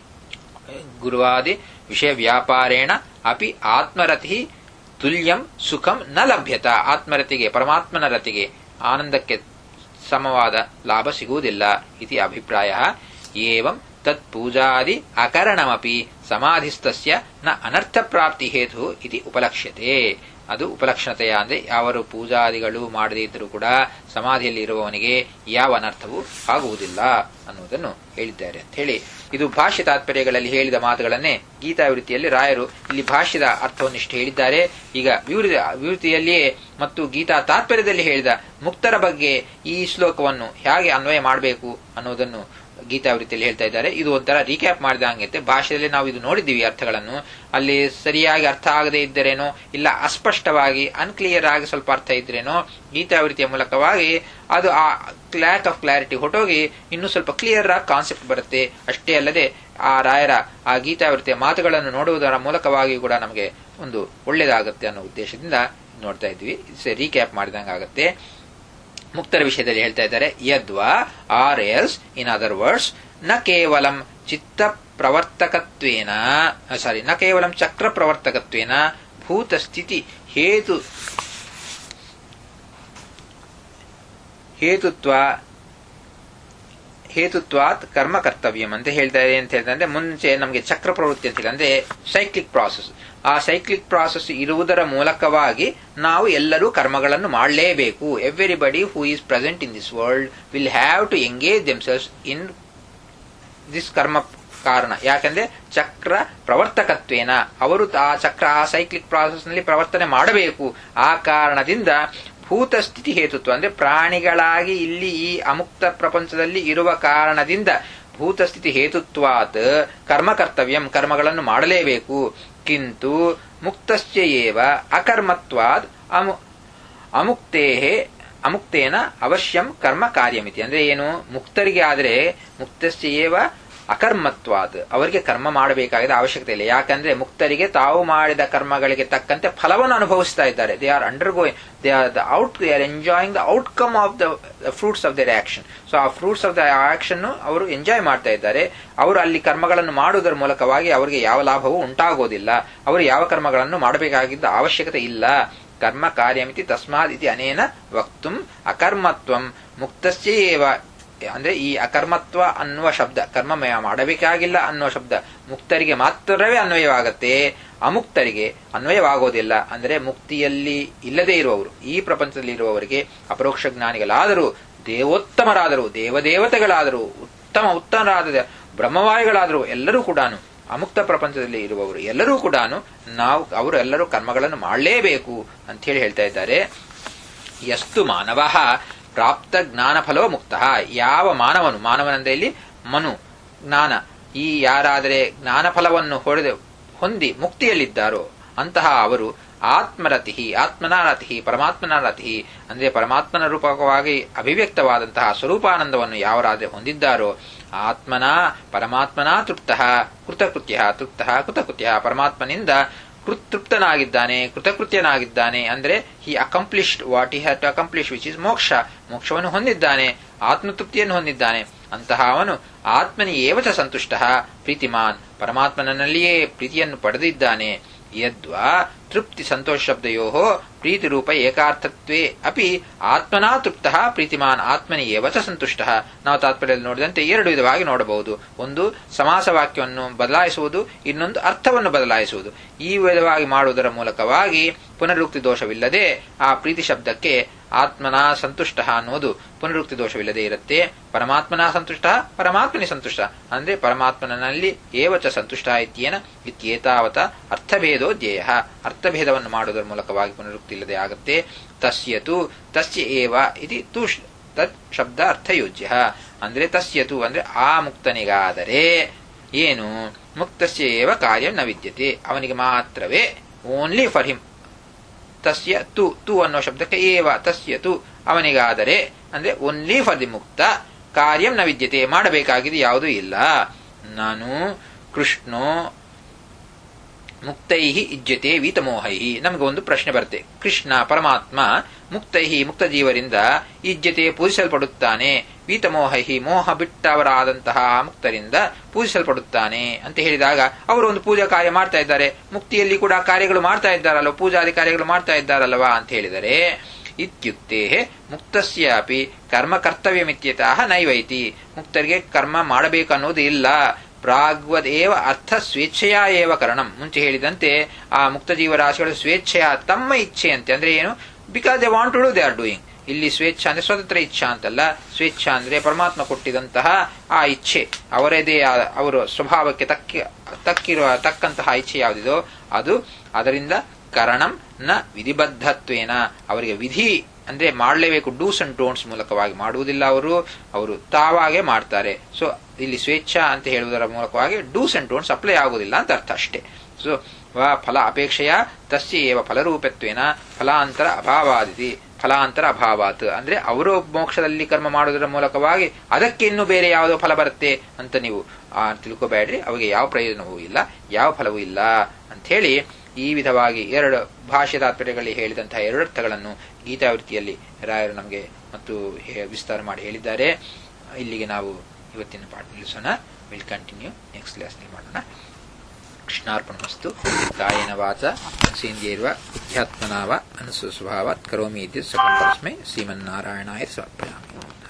ಗುರುವಾದಿ ವಿಷಯ ವ್ಯಾಪಾರೇಣ ಅಪಿ ಆತ್ಮರತಿ ತುಲ್ಯಂ ಸುಖಂ ನ ಲಭ್ಯತ ಆತ್ಮರತಿಗೆ ಪರಮಾತ್ಮನ ರತಿಗೆ ಆನಂದಕ್ಕೆ ಸಮವಾದ ಲಾಭ ಸಿಗುವುದಿಲ್ಲ ಇತಿ ಅಭಿಪ್ರಾಯ ಏವಂ ತತ್ ಪೂಜಾದಿ ಅಕರಣಮಪಿ ಸಮಾಧಿಸ್ತಸ್ಯ ನ ಅನರ್ಥ ಪ್ರಾಪ್ತಿ ಹೇತು ಇತಿ ಉಪಲಕ್ಷ್ಯತೆ ಅದು ಉಪಲಕ್ಷಣತೆಯ ಅಂದ್ರೆ ಯಾವರು ಪೂಜಾದಿಗಳು ಮಾಡದೇ ಇದ್ದರೂ ಕೂಡ ಸಮಾಧಿಯಲ್ಲಿ ಇರುವವನಿಗೆ ಯಾವ ಅನರ್ಥವೂ ಆಗುವುದಿಲ್ಲ ಅನ್ನುವುದನ್ನು ಹೇಳಿದ್ದಾರೆ ಅಂತ ಹೇಳಿ ಇದು ಭಾಷ್ಯ ತಾತ್ಪರ್ಯಗಳಲ್ಲಿ ಹೇಳಿದ ಮಾತುಗಳನ್ನೇ ಗೀತಾವೃತ್ತಿಯಲ್ಲಿ ರಾಯರು ಇಲ್ಲಿ ಭಾಷ್ಯದ ಅರ್ಥವನ್ನಿಷ್ಟು ಹೇಳಿದ್ದಾರೆ ಈಗ ವಿವೃತಿ ವಿವೃತಿಯಲ್ಲಿಯೇ ಮತ್ತು ಗೀತಾ ತಾತ್ಪರ್ಯದಲ್ಲಿ ಹೇಳಿದ ಮುಕ್ತರ ಬಗ್ಗೆ ಈ ಶ್ಲೋಕವನ್ನು ಹೇಗೆ ಅನ್ವಯ ಮಾಡಬೇಕು ಅನ್ನೋದನ್ನು ಗೀತಾವೃತ್ತಿಯಲ್ಲಿ ಹೇಳ್ತಾ ಇದ್ದಾರೆ ಇದು ಒಂಥರ ರೀಕ್ಯಾಪ್ ಮಾಡಿದ ಹಂಗೈತೆ ಭಾಷೆಯಲ್ಲಿ ನಾವು ಇದು ನೋಡಿದ್ದೀವಿ ಅರ್ಥಗಳನ್ನು ಅಲ್ಲಿ ಸರಿಯಾಗಿ ಅರ್ಥ ಆಗದೆ ಇದ್ದರೇನೋ ಇಲ್ಲ ಅಸ್ಪಷ್ಟವಾಗಿ ಅನ್ಕ್ಲಿಯರ್ ಆಗಿ ಸ್ವಲ್ಪ ಅರ್ಥ ಇದ್ರೇನೋ ಗೀತಾವೃತ್ತಿಯ ಮೂಲಕವಾಗಿ ಅದು ಆ ಲ್ಯಾಕ್ ಆಫ್ ಕ್ಲಾರಿಟಿ ಹೊಟ್ಟೋಗಿ ಇನ್ನೂ ಸ್ವಲ್ಪ ಕ್ಲಿಯರ್ ಆಗಿ ಕಾನ್ಸೆಪ್ಟ್ ಬರುತ್ತೆ ಅಷ್ಟೇ ಅಲ್ಲದೆ ಆ ರಾಯರ ಆ ಗೀತಾವೃತ್ತಿಯ ಮಾತುಗಳನ್ನು ನೋಡುವುದರ ಮೂಲಕವಾಗಿ ಕೂಡ ನಮಗೆ ಒಂದು ಒಳ್ಳೇದಾಗುತ್ತೆ ಅನ್ನೋ ಉದ್ದೇಶದಿಂದ ನೋಡ್ತಾ ಇದ್ವಿ ರೀಕ್ಯಾಪ್ ಮಾಡಿದಂಗೆ ಆಗುತ್ತೆ ಮುಕ್ತರ ವಿಷಯದಲ್ಲಿ ಹೇಳ್ತಾ ಇದ್ದಾರೆ ಯದ್ವಾ or else in other words ನ ಕೇವಲಂ ಚಿತ್ತ ಪ್ರವರ್ತಕತ್ವೇನ ಸಾರಿ ನ ಕೇವಲಂ ಚಕ್ರ ಪ್ರವರ್ತಕತ್ವೇನ ಭೂತ ಸ್ಥಿತಿ ಹೇತು ಹೇತುತ್ವ ಹೇತುತ್ವಾತ್ ಕರ್ಮ ಕರ್ತವ್ಯಂ ಅಂತ ಹೇಳ್ತಾ ಇದೆ ಅಂತ ಹೇಳಿದ್ರೆ ಮುಂಚೆ ನಮಗೆ ಚಕ್ರ ಪ್ರವೃತ್ತಿ ಅಂತ ಹೇಳಿ ಅಂದ್ರೆ ಸೈಕ್ಲಿಕ್ ಪ್ರಾಸೆಸ್ ಆ ಸೈಕ್ಲಿಕ್ ಪ್ರಾಸೆಸ್ ಇರುವುದರ ಮೂಲಕವಾಗಿ ನಾವು ಎಲ್ಲರೂ ಕರ್ಮಗಳನ್ನು ಮಾಡಲೇಬೇಕು everybody who is present in this world will have to engage themselves in this ಕರ್ಮ ಕಾರಣ ಯಾಕಂದ್ರೆ ಚಕ್ರ ಪ್ರವರ್ತಕತ್ವೇನ ಅವರು ಆ ಚಕ್ರ ಆ ಸೈಕ್ಲಿಕ್ ಪ್ರಾಸೆಸ್ ನಲ್ಲಿ ಪ್ರವರ್ತನೆ ಮಾಡಬೇಕು ಆ ಕಾರಣದಿಂದ ಭೂತ ಸ್ಥಿತಿ ಹೇತುತ್ವ ಅಂದ್ರೆ ಪ್ರಾಣಿಗಳಾಗಿ ಇಲ್ಲಿ ಈ ಅಮುಕ್ತ ಪ್ರಪಂಚದಲ್ಲಿ ಇರುವ ಕಾರಣದಿಂದ ಭೂತ ಸ್ಥಿತಿ ಹೇತುತ್ವಾತ್ ಕರ್ಮ ಕರ್ತವ್ಯಂ ಕರ್ಮಗಳನ್ನು ಮಾಡಲೇಬೇಕು ಕಿಂತು ಮುಕ್ತಶ್ಚ ಏವ ಅಕರ್ಮತ್ವಾದ್ ಅಮು ಅಮುಕ್ತೇ ಅಮುಕ್ತೇನ ಅವಶ್ಯಂ ಕರ್ಮ ಕಾರ್ಯಮಿತಿ ಅಂದ್ರೆ ಏನು ಮುಕ್ತರಿಗೆ ಆದರೆ ಮುಕ್ತಸ್ಯೇವ ಅಕರ್ಮತ್ವಾದ್ ಅವರಿಗೆ ಕರ್ಮ ಮಾಡಬೇಕಾದ ಅವಶ್ಯಕತೆ ಇಲ್ಲ ಯಾಕಂದ್ರೆ ಮುಕ್ತರಿಗೆ ತಾವು ಮಾಡಿದ ಕರ್ಮಗಳಿಗೆ ತಕ್ಕಂತೆ ಫಲವನ್ನು ಅನುಭವಿಸ್ತಾ ಇದ್ದಾರೆ they are undergoing they are the out they are enjoying the outcome of the fruits of their action so ಆ ಫ್ರೂಟ್ಸ್ ಆಫ್ ದ ಆಕ್ಷನ್ ಅವರು ಎಂಜಾಯ್ ಮಾಡ್ತಾ ಇದ್ದಾರೆ ಅವರು ಅಲ್ಲಿ ಕರ್ಮಗಳನ್ನು ಮಾಡುವುದರ ಮೂಲಕವಾಗಿ ಅವರಿಗೆ ಯಾವ ಲಾಭವೂ ಉಂಟಾಗೋದಿಲ್ಲ ಅವರು ಯಾವ ಕರ್ಮಗಳನ್ನು ಮಾಡಬೇಕಾಗಿದ್ದ ಅವಶ್ಯಕತೆ ಇಲ್ಲ ಕರ್ಮ ಕಾರ್ಯಮಿತಿ ತಸ್ಮಾತ್ ಇತಿ ಅನೇನ ವಕ್ತುಂ ಅಕರ್ಮತ್ವಂ ಮುಕ್ತಸ್ಯೇವ ಅಂದ್ರೆ ಈ ಅಕರ್ಮತ್ವ ಅನ್ನುವ ಶಬ್ದ ಕರ್ಮಮಯ ಮಾಡಬೇಕಾಗಿಲ್ಲ ಅನ್ನುವ ಶಬ್ದ ಮುಕ್ತರಿಗೆ ಮಾತ್ರವೇ ಅನ್ವಯವಾಗತ್ತೆ ಅಮುಕ್ತರಿಗೆ ಅನ್ವಯವಾಗೋದಿಲ್ಲ ಅಂದ್ರೆ ಮುಕ್ತಿಯಲ್ಲಿ ಇಲ್ಲದೇ ಇರುವವರು ಈ ಪ್ರಪಂಚದಲ್ಲಿ ಇರುವವರಿಗೆ ಅಪರೋಕ್ಷ ಜ್ಞಾನಿಗಳಾದರೂ ದೇವೋತ್ತಮರಾದರು ದೇವದೇವತೆಗಳಾದರು ಉತ್ತಮ ಉತ್ತಮರಾದ ಬ್ರಹ್ಮವಾಯುಗಳಾದರು ಎಲ್ಲರೂ ಕೂಡ ಅಮುಕ್ತ ಪ್ರಪಂಚದಲ್ಲಿ ಇರುವವರು ಎಲ್ಲರೂ ಕೂಡ ನಾವು ಅವರು ಎಲ್ಲರೂ ಕರ್ಮಗಳನ್ನು ಮಾಡಲೇಬೇಕು ಅಂತ ಹೇಳಿ ಹೇಳ್ತಾ ಇದ್ದಾರೆ ಎಷ್ಟು ಮಾನವ ಪ್ರಾಪ್ತ ಜ್ಞಾನ ಫಲವ ಮುಕ್ತ ಯಾವ ಮಾನವನು ಮಾನವನಂದ್ರೆ ಇಲ್ಲಿ ಮನು ಜ್ಞಾನ ಈ ಯಾರಾದರೆ ಜ್ಞಾನ ಫಲವನ್ನು ಹೊಡೆದು ಹೊಂದಿ ಮುಕ್ತಿಯಲ್ಲಿದ್ದಾರೋ ಅಂತಹ ಅವರು ಆತ್ಮರತಿ ಆತ್ಮನಾರತಿ ಪರಮಾತ್ಮನ ರತಿ ಅಂದ್ರೆ ಪರಮಾತ್ಮನ ರೂಪಕವಾಗಿ ಅಭಿವ್ಯಕ್ತವಾದಂತಹ ಸ್ವರೂಪಾನಂದವನ್ನು ಯಾವರಾದರೆ ಹೊಂದಿದ್ದಾರೋ ಆತ್ಮನ ಪರಮಾತ್ಮನ ತೃಪ್ತ ಕೃತಕೃತ್ಯ ತೃಪ್ತ ಕೃತಕೃತ್ಯ ಪರಮಾತ್ಮನಿಂದ ತೃಪ್ತನಾಗಿದ್ದಾನೆ ಕೃತಕೃತ್ಯನಾಗಿದ್ದಾನೆ ಅಂದ್ರೆ he accomplished what he have to accomplish which is ಮೋಕ್ಷ ಮೋಕ್ಷವನ್ನು ಹೊಂದಿದ್ದಾನೆ ಆತ್ಮತೃಪ್ತಿಯನ್ನು ಹೊಂದಿದ್ದಾನೆ ಅಂತಹ ಅವನು ಆತ್ಮನಿ ಏವಚ ಸಂತುಷ್ಟ ಪ್ರೀತಿಮಾನ್ ಪರಮಾತ್ಮನಲ್ಲಿಯೇ ಪ್ರೀತಿಯನ್ನು ಪಡೆದಿದ್ದಾನೆ ಯದ್ವಾ ತೃಪ್ತಿ ಸಂತೋಷ ಶಬ್ದಯೋ ಪ್ರೀತಿ ರೂಪ ಏಕಾರ್ಥತ್ವೇ ಅಪಿ ಆತ್ಮನಾ ತೃಪ್ತ ಪ್ರೀತಿಮಾನ್ ಆತ್ಮನಿ ಏವಚ ಸಂತುಷ್ಟ ನಾವು ತಾತ್ಪರ್ಯದಲ್ಲಿ ನೋಡಿದಂತೆ ಎರಡು ವಿಧವಾಗಿ ನೋಡಬಹುದು ಒಂದು ಸಮಾಸ ವಾಕ್ಯವನ್ನು ಬದಲಾಯಿಸುವುದು ಇನ್ನೊಂದು ಅರ್ಥವನ್ನು ಬದಲಾಯಿಸುವುದು ಈ ವಿಧವಾಗಿ ಮಾಡುವುದರ ಮೂಲಕವಾಗಿ ಪುನರುಕ್ತಿ ದೋಷವಿಲ್ಲದೆ ಆ ಪ್ರೀತಿ ಶಬ್ದಕ್ಕೆ ಆತ್ಮನ ಸಂತುಷ್ಟ ಅನ್ನೋದು ಪುನರುಕ್ತಿ ದೋಷವಿಲ್ಲದೆ ಇರುತ್ತೆ ಪರಮಾತ್ಮನ ಸಂತುಷ್ಟ ಪರಮಾತ್ಮನಿ ಸಂತುಷ್ಟ ಅಂದ್ರೆ ಪರಮಾತ್ಮನಲ್ಲಿ ಏವಚ ಸಂತುಷ್ಟ ಇತ್ಯೇನ ಇತ್ಯೇತಾವತ ಅರ್ಥಭೇದೋ ಧ್ಯೇಯ ಅರ್ಥಭೇದವನ್ನು ಮಾಡುವುದರ ಮೂಲಕವಾಗಿ ಪುನರುಕ್ತಿ ಇಲ್ಲದೆ ಆಗುತ್ತೆ ತಸ್ಯತು ತಸ್ಯ ಏವ ಇದು ತು ತತ್ ಶಬ್ದ ಅರ್ಥಯೋಜ್ಯ ಅಂದ್ರೆ ತಸ್ಯತು ಅಂದ್ರೆ ಆ ಮುಕ್ತನಿಗಾದರೆ ಏನು ಮುಕ್ತಸ್ಯ ಏವ ಕಾರ್ಯ ನ ವಿದ್ಯತೆ ಅವನಿಗೆ ಮಾತ್ರವೇ ಓನ್ಲಿ ಫಾರ್ ಹಿಮ್ ತಸ್ಯ ತು ತು ಅನ್ನೋ ಶಬ್ದಕ್ಕೆ ಏವ ತಸ್ಯ ತು ಅವನಿಗಾದರೆ ಅಂದ್ರೆ ಓನ್ಲಿ ಫಾರ್ ದಿ ಮುಕ್ತ ಕಾರ್ಯಂ ನ ವಿದ್ಯತೆ ಮಾಡಬೇಕಾಗಿದೆ ಯಾವುದೂ ಇಲ್ಲ ನಾನು ಕೃಷ್ಣೋ ಮುಕ್ತೈಹಿ ಇಜ್ಜತೆ ವೀತಮೋಹೈಹಿ ನಮಗೆ ಒಂದು ಪ್ರಶ್ನೆ ಬರುತ್ತೆ ಕೃಷ್ಣ ಪರಮಾತ್ಮ ಮುಕ್ತೈಹಿ ಮುಕ್ತ ಜೀವರಿಂದ ಇಜ್ಜತೆ ಪೂಜಿಸಲ್ಪಡುತ್ತಾನೆ ವೀತಮೋಹೈಹಿ ಮೋಹ ಬಿಟ್ಟವರಾದಂತಹ ಮುಕ್ತರಿಂದ ಪೂಜಿಸಲ್ಪಡುತ್ತಾನೆ ಅಂತ ಹೇಳಿದಾಗ ಅವರು ಒಂದು ಪೂಜಾ ಕಾರ್ಯ ಮಾಡ್ತಾ ಇದ್ದಾರೆ ಮುಕ್ತಿಯಲ್ಲಿ ಕೂಡ ಕಾರ್ಯಗಳು ಮಾಡ್ತಾ ಇದ್ದಾರಲ್ವ ಪೂಜಾದಿ ಕಾರ್ಯಗಳು ಮಾಡ್ತಾ ಇದ್ದಾರಲ್ವಾ ಅಂತ ಹೇಳಿದರೆ ಇತ್ಯುಕ್ತೆ ಮುಕ್ತಸ್ಯಾಪಿ ಕರ್ಮ ಕರ್ತವ್ಯಮಿತ್ಯತಃ ನೈವೈತಿ ಮುಕ್ತರಿಗೆ ಕರ್ಮ ಮಾಡಬೇಕನ್ನೋದು ಇಲ್ಲ ಪ್ರಾಗ್ವದೇವ ಅರ್ಥ ಸ್ವೇಚ್ಛೆಯ ಏವ ಕರಣಂ ಮುಂಚೆ ಹೇಳಿದಂತೆ ಆ ಮುಕ್ತ ಜೀವರಾಶಿಗಳು ಸ್ವೇಚ್ಛೆಯ ತಮ್ಮ ಇಚ್ಛೆಯಂತೆ ಅಂದ್ರೆ ಏನು because they want to do they are doing ಇಲ್ಲಿ ಸ್ವೇಚ್ಛ ಅಂದ್ರೆ ಸ್ವತಂತ್ರ ಇಚ್ಛಾ ಅಂತಲ್ಲ ಸ್ವೇಚ್ಛ ಅಂದ್ರೆ ಪರಮಾತ್ಮ ಕೊಟ್ಟಿದಂತಹ ಆ ಇಚ್ಛೆ ಅವರದೇ ಅವರ ಸ್ವಭಾವಕ್ಕೆ ತಕ್ಕ ತಕ್ಕಿರುವ ತಕ್ಕಂತಹ ಇಚ್ಛೆ ಯಾವುದಿದೋ ಅದು ಅದರಿಂದ ಕರಣಂ ನ ವಿಧಿಬದ್ಧತ್ವೇನ ಅವರಿಗೆ ವಿಧಿ ಅಂದ್ರೆ ಮಾಡಲೇಬೇಕು ಡೂಸ್ ಅಂಡ್ ಡೋಂಟ್ಸ್ ಮೂಲಕವಾಗಿ ಮಾಡುವುದಿಲ್ಲ ಅವರು ಅವರು ತಾವಾಗೆ ಮಾಡ್ತಾರೆ ಸೊ ಇಲ್ಲಿ ಸ್ವೇಚ್ಛ ಅಂತ ಹೇಳುವುದರ ಮೂಲಕವಾಗಿ ಡೂಸ್ ಅಂಡ್ ಡೋಂಟ್ಸ್ ಅಪ್ಲೈ ಆಗುವುದಿಲ್ಲ ಅಂತ ಅರ್ಥ ಅಷ್ಟೇ ಸೊ ಫಲ ಅಪೇಕ್ಷೆಯ ತಸ್ಯ ಏವ ಫಲರೂಪತ್ವೇನ ಫಲಾಂತರ ಅಭಾವಾದಿತಿ ಫಲಾಂತರ ಅಭಾವಾತ್ ಅಂದ್ರೆ ಅವರು ಮೋಕ್ಷದಲ್ಲಿ ಕರ್ಮ ಮಾಡುವುದರ ಮೂಲಕವಾಗಿ ಅದಕ್ಕೆ ಇನ್ನು ಬೇರೆ ಯಾವುದೋ ಫಲ ಬರುತ್ತೆ ಅಂತ ನೀವು ತಿಳ್ಕೋಬೇಡ್ರಿ ಅವಿಗೆ ಯಾವ ಪ್ರಯೋಜನವೂ ಇಲ್ಲ ಯಾವ ಫಲವೂ ಇಲ್ಲ ಅಂತ ಹೇಳಿ ಈ ವಿಧವಾಗಿ ಎರಡು ಭಾಷೆ ತಾತ್ಪರ್ಯಗಳಲ್ಲಿ ಹೇಳಿದಂತಹ ಎರಡು ಅರ್ಥಗಳನ್ನು ಗೀತಾವೃತ್ತಿಯಲ್ಲಿ ರಾಯರು ನಮಗೆ ಮತ್ತು ವಿಸ್ತಾರ ಮಾಡಿ ಹೇಳಿದ್ದಾರೆ ಇಲ್ಲಿಗೆ ನಾವು ಇವತ್ತಿನ ಪಾಠ ನಿಲ್ಲಿಸೋಣ ವಿಲ್ ಕಂಟಿನ್ಯೂ ನೆಕ್ಸ್ಟ್ ಕ್ಲಾಸ್ನಲ್ಲಿ ಮಾಡೋಣ ಕೃಷ್ಣಾರ್ಪಣಮಸ್ತು ಕಾಯೇನ ವಾಚ ಸೇಂದ್ಯೈರ್ವ ಅಧ್ಯಾತ್ಮನಾವ ಅನುಸ್ವಭಾವಾತ್ ಕರೋಮಿ ಇದ್ಯುತ್ ಸಕಂ ಪರಸ್ಮೈ ಶ್ರೀಮನ್ನಾರಾಯಣಾಯ ಸಮರ್ಪಯಾಮಿ